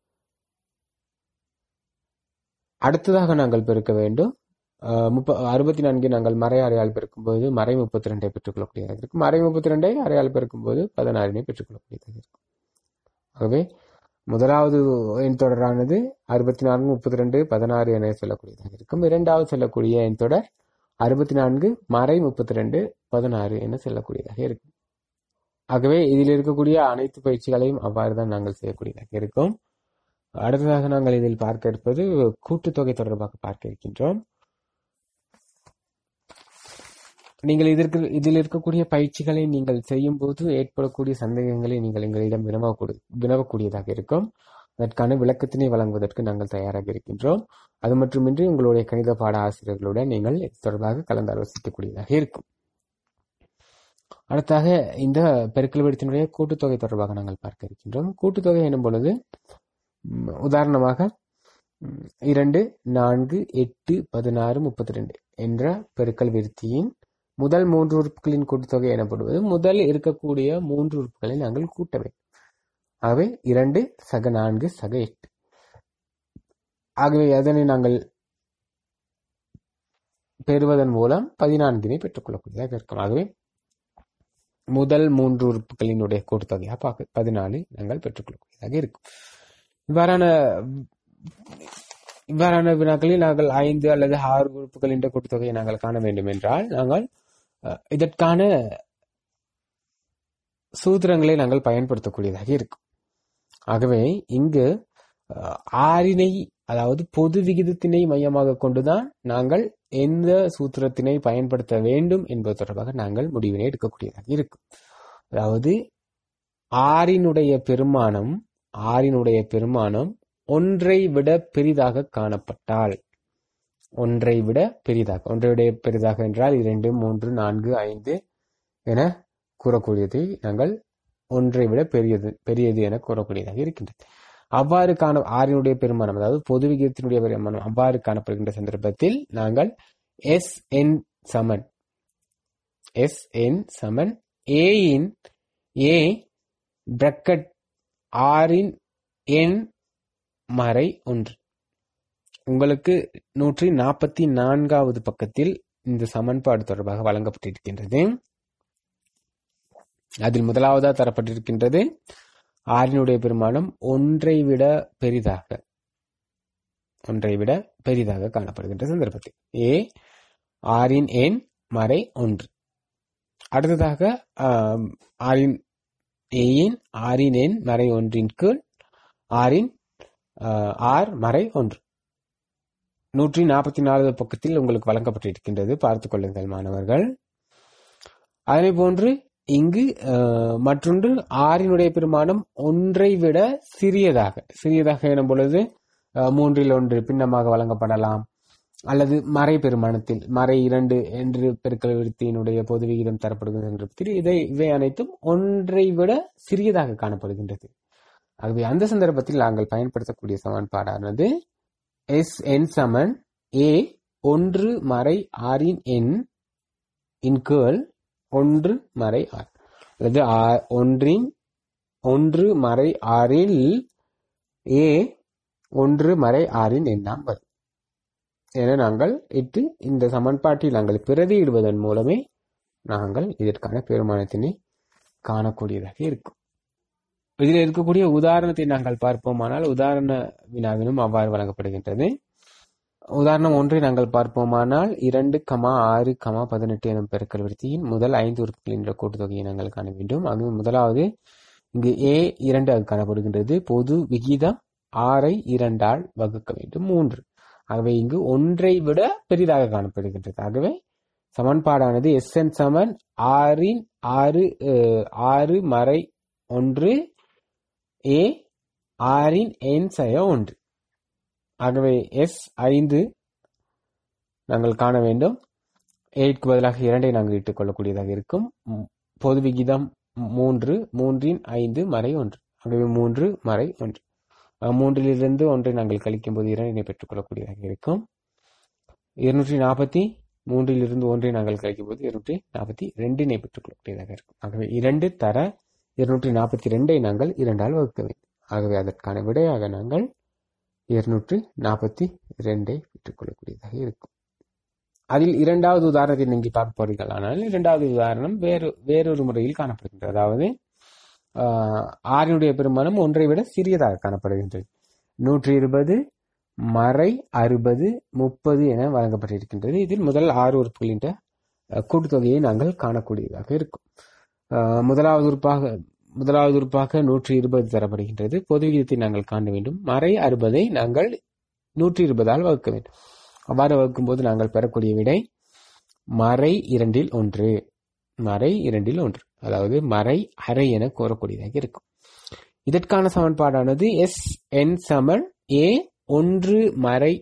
Speaker 1: அடுத்ததாக நாங்கள் பெருக்க வேண்டும் முப்ப அறுபத்தி நான்கை நாங்கள் மறை அறையால் பெருக்கும்போது மறை முப்பத்தி ரெண்டை பெற்றுக்கொள்ளக்கூடியதாக இருக்கும் மறை முப்பத்தி ரெண்டை அறையால் பெருக்கும்போது பதினாறினை பெற்றுக்கொள்ளக்கூடியதாக இருக்கும் ஆகவே முதலாவது எண் தொடரானது அறுபத்தி நான்கு முப்பத்தி ரெண்டு பதினாறு என சொல்லக்கூடியதாக இருக்கும் இரண்டாவது சொல்லக்கூடிய எண் தொடர் அறுபத்தி நான்கு மறை முப்பத்தி ரெண்டு பதினாறு என சொல்லக்கூடியதாக இருக்கும் ஆகவே இதில் இருக்கக்கூடிய அனைத்து பயிற்சிகளையும் அவ்வாறு தான் நாங்கள் செய்யக்கூடியதாக இருக்கும் அடுத்ததாக நாங்கள் இதில் பார்க்க இருப்பது கூட்டுத்தொகை தொடர்பாக பார்க்க இருக்கின்றோம் நீங்கள் இதற்கு இதில் இருக்கக்கூடிய பயிற்சிகளை நீங்கள் செய்யும் போது ஏற்படக்கூடிய சந்தேகங்களை நீங்கள் எங்களிடம் வினவக்கூடு வினவக்கூடியதாக இருக்கும் அதற்கான விளக்கத்தினை வழங்குவதற்கு நாங்கள் தயாராக இருக்கின்றோம் அது மட்டுமின்றி உங்களுடைய கணித பாட ஆசிரியர்களுடன் நீங்கள் இது தொடர்பாக கலந்து ஆலோசிக்கக்கூடியதாக இருக்கும் அடுத்தாக இந்த பெருக்கல் வெடித்தினுடைய கூட்டுத்தொகை தொடர்பாக நாங்கள் பார்க்க இருக்கின்றோம் கூட்டுத்தொகை எனும் பொழுது உதாரணமாக இரண்டு நான்கு எட்டு பதினாறு முப்பத்தி ரெண்டு என்ற பெருக்கல் விருத்தியின் முதல் மூன்று உறுப்புகளின் கூட்டுத்தொகை எனப்படுவது முதல் இருக்கக்கூடிய மூன்று உறுப்புகளை நாங்கள் கூட்ட வேண்டும் ஆகவே இரண்டு சக நான்கு சக எட்டு ஆகவே அதனை நாங்கள் பெறுவதன் மூலம் பதினான்கினை பெற்றுக்கொள்ளக்கூடியதாக இருக்கும் ஆகவே முதல் மூன்று உறுப்புகளினுடைய கூட்டுத்தொகையாக பார்க்க பதினாலு நாங்கள் பெற்றுக்கொள்ளக்கூடியதாக இருக்கும் இவ்வாறான இவ்வாறான வினாக்களில் நாங்கள் ஐந்து அல்லது ஆறு உறுப்புகளின் கூட்டுத்தொகையை நாங்கள் காண வேண்டும் என்றால் நாங்கள் இதற்கான சூத்திரங்களை நாங்கள் பயன்படுத்தக்கூடியதாக இருக்கும் ஆகவே இங்கு ஆறினை அதாவது பொது விகிதத்தினை மையமாக கொண்டுதான் நாங்கள் எந்த சூத்திரத்தினை பயன்படுத்த வேண்டும் என்பது தொடர்பாக நாங்கள் முடிவினை எடுக்கக்கூடியதாக இருக்கும் அதாவது ஆறினுடைய பெருமானம் ஆறினுடைய பெருமானம் ஒன்றை விட பெரிதாக காணப்பட்டால் ஒன்றை விட பெரிதாக ஒன்றை விட பெரிதாக என்றால் இரண்டு மூன்று நான்கு ஐந்து என கூறக்கூடியதை நாங்கள் ஒன்றை விட பெரியது பெரியது என கூறக்கூடியதாக இருக்கின்றது அவ்வாறு காண ஆறினுடைய பெருமானம் அதாவது பொது விகிதத்தினுடைய பெருமானம் அவ்வாறு காணப்படுகின்ற சந்தர்ப்பத்தில் நாங்கள் எஸ் என் சமன் எஸ் என் சமன் ஏயின் ஏ பிரக்கட் ஆறின் எண் மறை ஒன்று உங்களுக்கு நூற்றி நாற்பத்தி நான்காவது பக்கத்தில் இந்த சமன்பாடு தொடர்பாக வழங்கப்பட்டிருக்கின்றது அதில் முதலாவதா தரப்பட்டிருக்கின்றது ஆறினுடைய பெருமானம் ஒன்றை விட பெரிதாக ஒன்றை விட பெரிதாக காணப்படுகின்ற சந்தர்ப்பத்தில் ஏ ஆறின் எண் மறை ஒன்று அடுத்ததாக ஆறின் ஏயின் ஆறின் எண் மறை ஒன்றின் கீழ் ஆறின் ஆர் மறை ஒன்று நூற்றி நாற்பத்தி நாலு பக்கத்தில் உங்களுக்கு வழங்கப்பட்டிருக்கின்றது பார்த்துக் கொள்ளுங்கள் மாணவர்கள் அதனை போன்று இங்கு அஹ், மற்றொன்று ஆறினுடைய பெருமானம் ஒன்றை விட சிறியதாக சிறியதாக எனும் பொழுது அஹ், மூன்றில் ஒன்று பின்னமாக வழங்கப்படலாம் அல்லது மறை பெருமானத்தில் மறை இரண்டு என்று பெருக்கல் விருத்தியினுடைய பொது விகிதம் தரப்படுகிறது என்ற பட்சத்தில் இதை இவை அனைத்தும் ஒன்றை விட சிறியதாக காணப்படுகின்றது ஆகவே அந்த சந்தர்ப்பத்தில் நாங்கள் பயன்படுத்தக்கூடிய சமன்பாடானது எஸ் என் சமன் ஏ ஒன்று மறை ஆறின் எண் இன் கேர்ள் ஒன்று மறை ஆறு அல்லது ஆ- ஒன்றின் ஒன்று மறை ஆறில் ஏ ஒன்று மறை ஆறின் எண்ணாம் வரும் என நாங்கள் இட்டு இந்த சமன்பாட்டில் நாங்கள் பிரதியிடுவதன் மூலமே நாங்கள் இதற்கான பெருமானத்தினை காணக்கூடியதாக இருக்கும் இதில் இருக்கக்கூடிய உதாரணத்தை நாங்கள் பார்ப்போமானால் உதாரண வினாவினும் அவ்வாறு வழங்கப்படுகின்றது உதாரணம் ஒன்றை நாங்கள் பார்ப்போமானால் இரண்டு கமா ஆறு கமா பதினெட்டு எனும் பெருக்கல் விருத்தியின் முதல் ஐந்து உறுப்புகளின் என்ற கூட்டுத்தொகையை நாங்கள் காண வேண்டும் ஆகவே முதலாவது இங்கு ஏ இரண்டு அது காணப்படுகின்றது பொது விகிதம் ஆறை இரண்டால் வகுக்க வேண்டும் மூன்று ஆகவே இங்கு ஒன்றை விட பெரிதாக காணப்படுகின்றது ஆகவே சமன்பாடானது எஸ் என் சமன் ஆறின் ஆறு அஹ், ஆறு மறை ஒன்று ஏ ஆறின் என் சய ஒன்று ஆகவே எஸ் ஐந்து நாங்கள் காண வேண்டும் எயிட்க்கு பதிலாக இரண்டை நாங்கள் இட்டுக் கொள்ளக்கூடியதாக இருக்கும் ம், பொது விகிதம் மூன்று மூன்றின் ஐந்து மறை ஒன்று ஆகவே மூன்று மறை ஒன்று அஹ், மூன்றிலிருந்து ஒன்றை நாங்கள் கழிக்கும் போது இரண்டினை பெற்றுக்கொள்ளக்கூடியதாக இருக்கும் இருநூற்றி நாற்பத்தி மூன்றிலிருந்து ஒன்றை நாங்கள் கழிக்கும் போது இருநூற்றி நாற்பத்தி ரெண்டினை பெற்றுக்கொள்ளக்கூடியதாக இருக்கும் ஆகவே இரண்டு தர இருநூற்றி நாற்பத்தி ரெண்டை நாங்கள் இரண்டால் வகுக்க வேண்டும் ஆகவே அதற்கான விடையாக நாங்கள் இருநூற்று நாற்பத்தி இரண்டை பெற்றுக்கொள்ளக்கூடியதாக இருக்கும் அதில் இரண்டாவது உதாரணத்தை நீங்கள் பார்க்க போறீர்கள் ஆனால் இரண்டாவது உதாரணம் வேறு வேறொரு முறையில் காணப்படுகின்றது அதாவது ஆஹ், ஆறினுடைய பெருமானம் ஒன்றை விட சிறியதாக காணப்படுகின்றது நூற்றி இருபது மறை அறுபது முப்பது என வழங்கப்பட்டிருக்கின்றது இதில் முதல் ஆறு உறுப்புகளின் அஹ், கூட்டுத்தொகையை நாங்கள் காணக்கூடியதாக இருக்கும் ஆஹ், முதலாவது உறுப்பாக முதலாவது உறுப்பாக நூற்றி இருபது தரப்படுகின்றது பொது விகிதத்தை நாங்கள் காண வேண்டும் மறை அறுபதை நாங்கள் நூற்றி இருபதால் வகுக்க வேண்டும் அவ்வாறு வகுக்கும் போது நாங்கள் பெறக்கூடிய விடை மறை இரண்டில் ஒன்று மறை இரண்டில் ஒன்று அதாவது மறை அரை என கோரக்கூடியதாக இருக்கும் இதற்கான சமன்பாடானது எஸ் என் சமன் ஏ ஒன்று மறை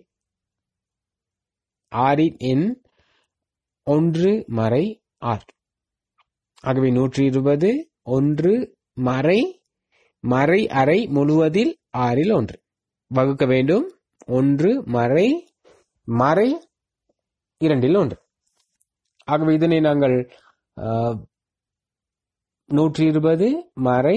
Speaker 1: ஆறின் எண் ஒன்று மறை ஆறு ஆகவே நூற்றி இருபது ஒன்று மறை மறை அறை முழுவதில் ஆறில் ஒன்று வகுக்க வேண்டும் ஒன்று மறை மறை இரண்டில் ஒன்று ஆகவே இதனை நாங்கள் ஆஹ், நூற்றி இருபது மறை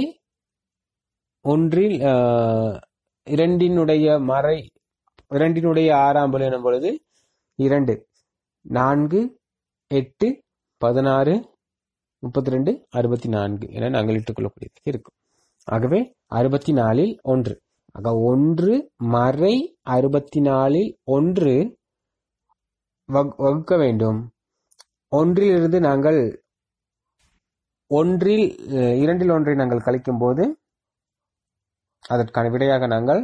Speaker 1: ஒன்றில் ஆஹ், இரண்டினுடைய மறை இரண்டினுடைய ஆறாம் பலு எனும் பொழுது இரண்டு நான்கு எட்டு பதினாறு முப்பத்தி ரெண்டு அறுபத்தி நான்கு என நாங்கள் இட்டுக்கொள்ளக்கூடியதாக இருக்கும் ஆகவே அறுபத்தி நாலில் ஒன்று ஆக ஒன்று மறை அறுபத்தி நாலில் ஒன்று வகு- வகுக்க வேண்டும் ஒன்றிலிருந்து நாங்கள் ஒன்றில் அஹ், இரண்டில் ஒன்றை நாங்கள் கழிக்கும் போது அதற்கான விடையாக நாங்கள்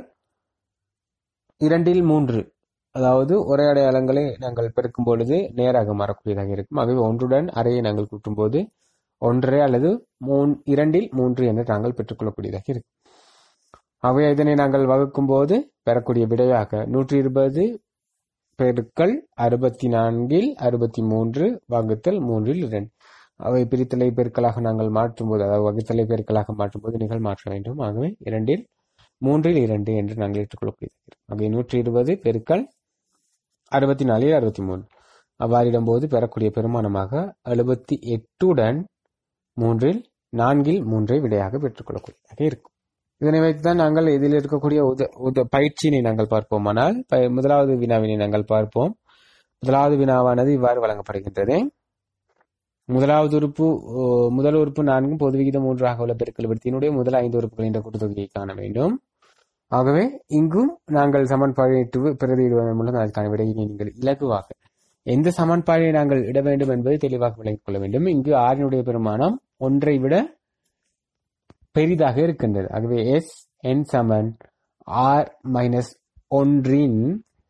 Speaker 1: இரண்டில் மூன்று அதாவது ஒரே அடையாளங்களை நாங்கள் பெருக்கும் பொழுது நேராக மாறக்கூடியதாக இருக்கும் ஆகவே ஒன்றுடன் அறையை நாங்கள் கூட்டும் போது ஒன்றரை அல்லது மூன் இரண்டில் மூன்று என்று நாங்கள் பெற்றுக்கொள்ளக்கூடியதாக இருக்கும் ஆகவே இதனை நாங்கள் வகுக்கும் போது பெறக்கூடிய விடையாக நூற்றி இருபது பெருக்கல் அறுபத்தி நான்கில் அறுபத்தி மூன்று வகுத்தல் மூன்றில் இரண்டு அவை பிரித்தலை பெருக்கலாக நாங்கள் மாற்றும்போது அதாவது வகுத்தலை பெருக்கலாக மாற்றும்போது நீங்கள் மாற்ற வேண்டும் ஆகவே இரண்டில் மூன்றில் இரண்டு என்று நாங்கள் ஏற்றுக்கொள்ளக்கூடியதாக இருக்கும் ஆகவே நூற்றி இருபது பெருக்கல் அறுபத்தி நாலில் அறுபத்தி மூணு அவ்வாறிடும்போது பெறக்கூடிய பெருமானமாக எழுபத்தி எட்டுடன் மூன்றில் நான்கில் மூன்றை விடையாக பெற்றுக்கொள்ளக்கூடியதாக இருக்கும் இதனை வைத்துதான் நாங்கள் இதில் இருக்கக்கூடிய உத உத பயிற்சியினை நாங்கள் பார்ப்போமானால் ப- முதலாவது வினாவினை நாங்கள் பார்ப்போம் முதலாவது வினாவானது இவ்வாறு வழங்கப்படுகின்றது முதலாவது உறுப்பு ஓ, முதல் உறுப்பு நான்கும் பொது விகிதம் மூன்றாக உள்ள பெருக்கல் விருத்தியினுடைய முதல் ஐந்து உறுப்புகளின் கூட்டுத்தொகையை காண வேண்டும் ஆகவே இங்கும் நாங்கள் சமன்பாடு பிரதியிடுவதன் மூலம் அதற்கான விடையினை நீங்கள் இலகுவாக எந்த சமன்பாடை நாங்கள் இட வேண்டும் என்பதை தெளிவாக விளங்கிக் கொள்ள வேண்டும் இங்கு ஆறினுடைய பெருமானம் ஒன்றை விட பெரிதாக இருக்கின்றது ஆகவே எஸ் என் சமன் ஆர் மைனஸ் ஒன்றின்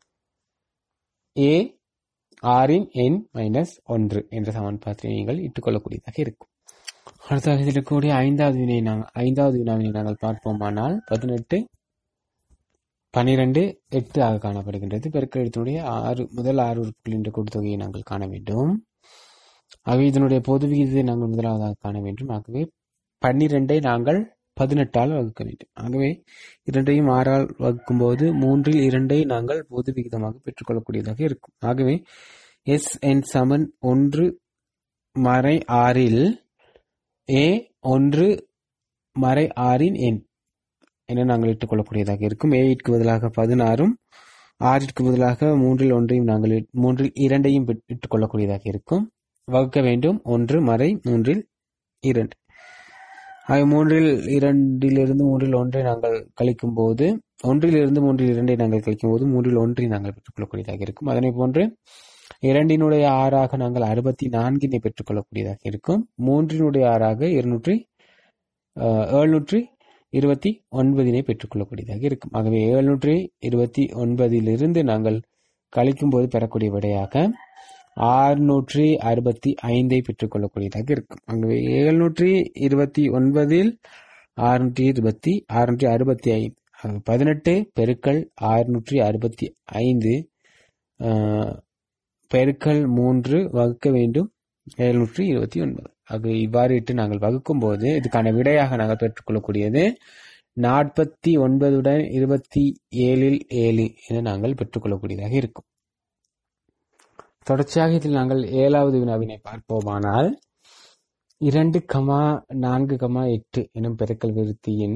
Speaker 1: ஏ ஆரின் எண் மைனஸ் ஒன்று என்ற சமன்பாட்டை நீங்கள் இட்டுக்கொள்ளக்கூடியதாக இருக்கும் அடுத்ததாக இதில் இருக்கக்கூடிய ஐந்தாவது வினை நாங்கள் ஐந்தாவது வினாவினை நாங்கள் பார்ப்போமானால் பதினெட்டு பனிரெண்டு எட்டு ஆக காணப்படுகின்றது பெருக்கல் எழுத்தினுடைய ஆறு முதல் ஆறு உறுப்புகளின் கூட்டுத்தொகையை நாங்கள் காண வேண்டும் ஆகவே இதனுடைய பொது விகிதத்தை நாங்கள் முதலாவதாக காண வேண்டும் ஆகவே பன்னிரெண்டை நாங்கள் பதினெட்டால் வகுக்க வேண்டும் ஆகவே இரண்டையும் ஆறால் வகுக்கும் போது மூன்றில் இரண்டை நாங்கள் பொது விகிதமாக பெற்றுக்கொள்ளக்கூடியதாக இருக்கும் ஆகவே எஸ் என் சமன் ஒன்று மறை ஆறில் ஏ ஒன்று மறை ஆறின் எண் என நாங்கள் இட்டுக்கொள்ளக்கூடியதாக இருக்கும் ஏயிற்கு பதிலாக பதினாறும் ஆறிற்கு பதிலாக மூன்றில் ஒன்றையும் நாங்கள் இட்- மூன்றில் இரண்டையும் பெட்- இட்டுக்கொள்ளக்கூடியதாக இருக்கும் வகுக்க வேண்டும் ஒன்று மறை மூன்றில் இரண்டு ஆக மூன்றில் இரண்டிலிருந்து மூன்றில் ஒன்றை நாங்கள் கழிக்கும் போது ஒன்றிலிருந்து மூன்றில் இரண்டை நாங்கள் கழிக்கும் போது மூன்றில் ஒன்றை நாங்கள் பெற்றுக்கொள்ளக்கூடியதாக இருக்கும் அதனை போன்று இரண்டினுடைய ஆறாக நாங்கள் அறுபத்தி நான்கினை பெற்றுக்கொள்ளக்கூடியதாக இருக்கும் மூன்றினுடைய ஆறாக இருநூற்றி அஹ், எழுநூற்றி இருபத்தி ஒன்பதினை பெற்றுக்கொள்ளக்கூடியதாக இருக்கும் ஆகவே எழுநூற்றி இருபத்தி ஒன்பதிலிருந்து நாங்கள் கழிக்கும் போது பெறக்கூடிய விடையாக ஆறுநூற்றி அறுபத்தி ஐந்தை பெற்றுக்கொள்ளக்கூடியதாக இருக்கும் ஆகவே எழுநூற்றி இருபத்தி ஒன்பதில் ஆறுநூற்றி இருபத்தி ஆறுநூற்றி அறுபத்தி ஐந்து ஆக பதினெட்டு பெருக்கல் ஆறுநூற்றி அறுபத்தி ஐந்து ஆஹ், பெருக்கல் மூன்று வகுக்க வேண்டும் எழுநூற்றி இருபத்தி ஒன்பது ஆக இவ்வாறு இட்டு நாங்கள் வகுக்கும் போது இதுக்கான விடையாக நாங்கள் பெற்றுக்கொள்ளக்கூடியது நாற்பத்தி ஒன்பதுடன் இருபத்தி ஏழில் ஏழு என நாங்கள் பெற்றுக்கொள்ளக்கூடியதாக இருக்கும் தொடர்ச்சியாக இதில் நாங்கள் ஏழாவது வினாவினை பார்ப்போமானால் இரண்டு கமா நான்கு கமா எட்டு எனும் பெருக்கல் விருத்தியின்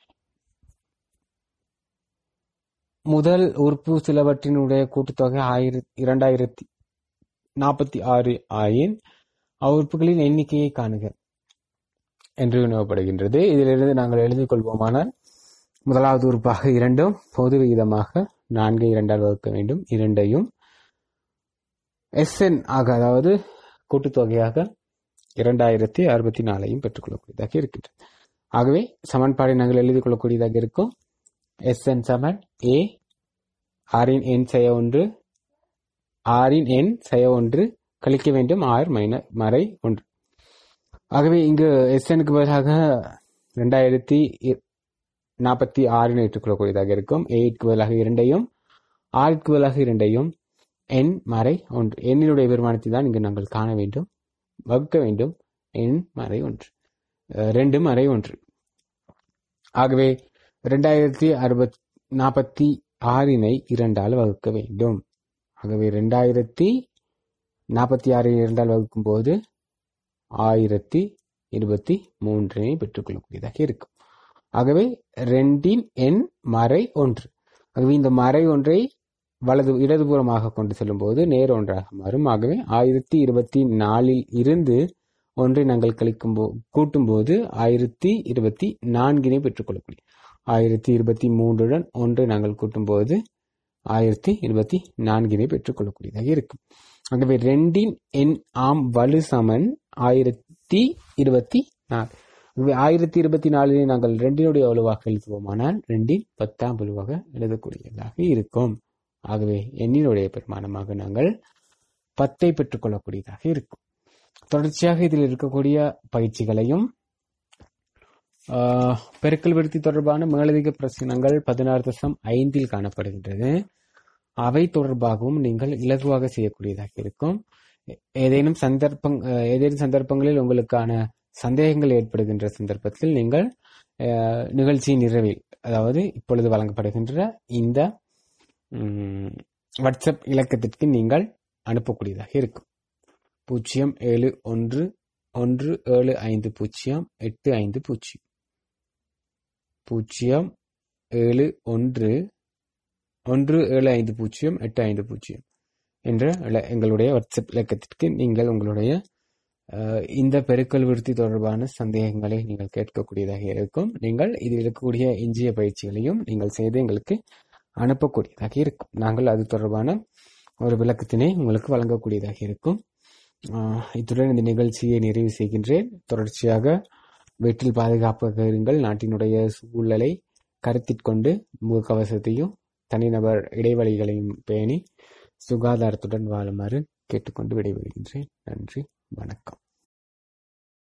Speaker 1: முதல் உறுப்பு சிலவற்றினுடைய கூட்டுத்தொகை ஆயிரத்தி இரண்டாயிரத்தி நாற்பத்தி ஆறு ஆயின் அவ்வுறுப்புகளின் எண்ணிக்கையை காணுக என்று வினவப்படுகின்றது இதிலிருந்து நாங்கள் எழுதிக் கொள்வோமானால் முதலாவது உறுப்பாக இரண்டும் பொது விகிதமாக நான்கு இரண்டால் வகுக்க வேண்டும் இரண்டையும் எஸ்என் ஆக அதாவது கூட்டுத்தொகையாக இரண்டாயிரத்தி அறுபத்தி நாலையும் பெற்றுக்கொள்ளக்கூடியதாக இருக்கின்றது ஆகவே சமன்பாடை நாங்கள் எழுதிக் கொள்ளக்கூடியதாக இருக்கும் எஸ்என் சமன் ஏ ஆரின் எண் செய்ய ஒன்று ஆரின் எண் செய்ய ஒன்று கழிக்க வேண்டும் ஆர் மைன மறை ஒன்று ஆகவே இங்கு எஸ்எனுக்கு பதிலாக ரெண்டாயிரத்தி நாற்பத்தி ஆறினை ஏற்றுக்கொள்ளக்கூடியதாக இருக்கும் எயிட்க்கு பதிலாக இரண்டையும் ஆறுக்கு பதிலாக இரண்டையும் எண் மறை ஒன்று எண்ணினுடைய பெருமானத்தை தான் இங்கு நாங்கள் காண வேண்டும் வகுக்க வேண்டும் எண் மறை ஒன்று அஹ் ரெண்டு மறை ஒன்று ஆகவே ரெண்டாயிரத்தி அறுபத் நாற்பத்தி ஆறினை இரண்டால் வகுக்க வேண்டும் ஆகவே ரெண்டாயிரத்தி நாற்பத்தி ஆறு இரண்டால் வகுக்கும் போது ஆயிரத்தி இருபத்தி மூன்றினை பெற்றுக்கொள்ளக்கூடியதாக இருக்கும் ஆகவே ரெண்டின் எண் மறை ஒன்று ஆகவே இந்த மறை ஒன்றை வலது இடதுபுறமாக கொண்டு செல்லும் போது நேர் ஒன்றாக மாறும் ஆகவே ஆயிரத்தி இருபத்தி நாலில் இருந்து ஒன்றை நாங்கள் கழிக்கும் போ கூட்டும் போது ஆயிரத்தி இருபத்தி நான்கினை பெற்றுக்கொள்ளக்கூடிய ஆயிரத்தி இருபத்தி மூன்றுடன் ஒன்றை நாங்கள் கூட்டும் போது ஆயிரத்தி இருபத்தி நான்கினை பெற்றுக்கொள்ளக்கூடியதாக இருக்கும் ஆகவே ரெண்டின் எண் ஆம் வலு சமன் ஆயிரத்தி இருபத்தி நாலு ஆகவே ஆயிரத்தி இருபத்தி நாலினை நாங்கள் ரெண்டினுடைய வலுவாக எழுதுவோமானால் ரெண்டின் பத்தாம் வலுவாக எழுதக்கூடியதாக இருக்கும் ஆகவே எண்ணினுடைய பெருமானமாக நாங்கள் பத்தை பெற்றுக்கொள்ளக்கூடியதாக இருக்கும் தொடர்ச்சியாக இதில் இருக்கக்கூடிய பயிற்சிகளையும் ஆஹ், பெருக்கல் விருத்தி தொடர்பான மேலதிக பிரச்சனங்கள் பதினாறு தசம் ஐந்தில் காணப்படுகின்றது அவை தொடர்பாகவும் நீங்கள் இலகுவாக செய்யக்கூடியதாக இருக்கும் ஏ- ஏதேனும் சந்தர்ப்பங் அஹ், ஏதேனும் சந்தர்ப்பங்களில் உங்களுக்கான சந்தேகங்கள் ஏற்படுகின்ற சந்தர்ப்பத்தில் நீங்கள் அஹ், நிகழ்ச்சியின் நிறைவில் அதாவது இப்பொழுது வழங்கப்படுகின்ற இந்த ம், வாட்ஸ்அப் இலக்கத்திற்கு நீங்கள் அனுப்பக்கூடியதாக இருக்கும் பூஜ்ஜியம் ஏழு ஒன்று ஒன்று ஏழு ஐந்து பூஜ்ஜியம் எட்டு ஐந்து பூஜ்ஜியம் பூஜ்ஜியம் ஏழு ஒன்று ஒன்று ஏழு ஐந்து பூஜ்ஜியம் எட்டு ஐந்து பூஜ்ஜியம் என்ற இல- எங்களுடைய வாட்ஸ்அப் இலக்கத்திற்கு நீங்கள் உங்களுடைய அஹ், இந்த பெருக்கல் விருத்தி தொடர்பான சந்தேகங்களை நீங்கள் கேட்கக்கூடியதாக இருக்கும் நீங்கள் இதில் இருக்கக்கூடிய எஞ்சிய பயிற்சிகளையும் நீங்கள் செய்து எங்களுக்கு அனுப்பக்கூடியதாக இருக்கும் நாங்கள் அது தொடர்பான ஒரு விளக்கத்தினை உங்களுக்கு வழங்கக்கூடியதாக இருக்கும் ஆஹ் இத்துடன் இந்த நிகழ்ச்சியை நிறைவு செய்கின்றேன் தொடர்ச்சியாக வீட்டில் பாதுகாப்பாக இருங்கள் நாட்டினுடைய சூழலை கருத்திற்கொண்டு முகக்கவசத்தையும் தனிநபர் இடைவெளிகளையும் பேணி சுகாதாரத்துடன் வாழுமாறு கேட்டுக்கொண்டு விடைபெறுகின்றேன் நன்றி வணக்கம்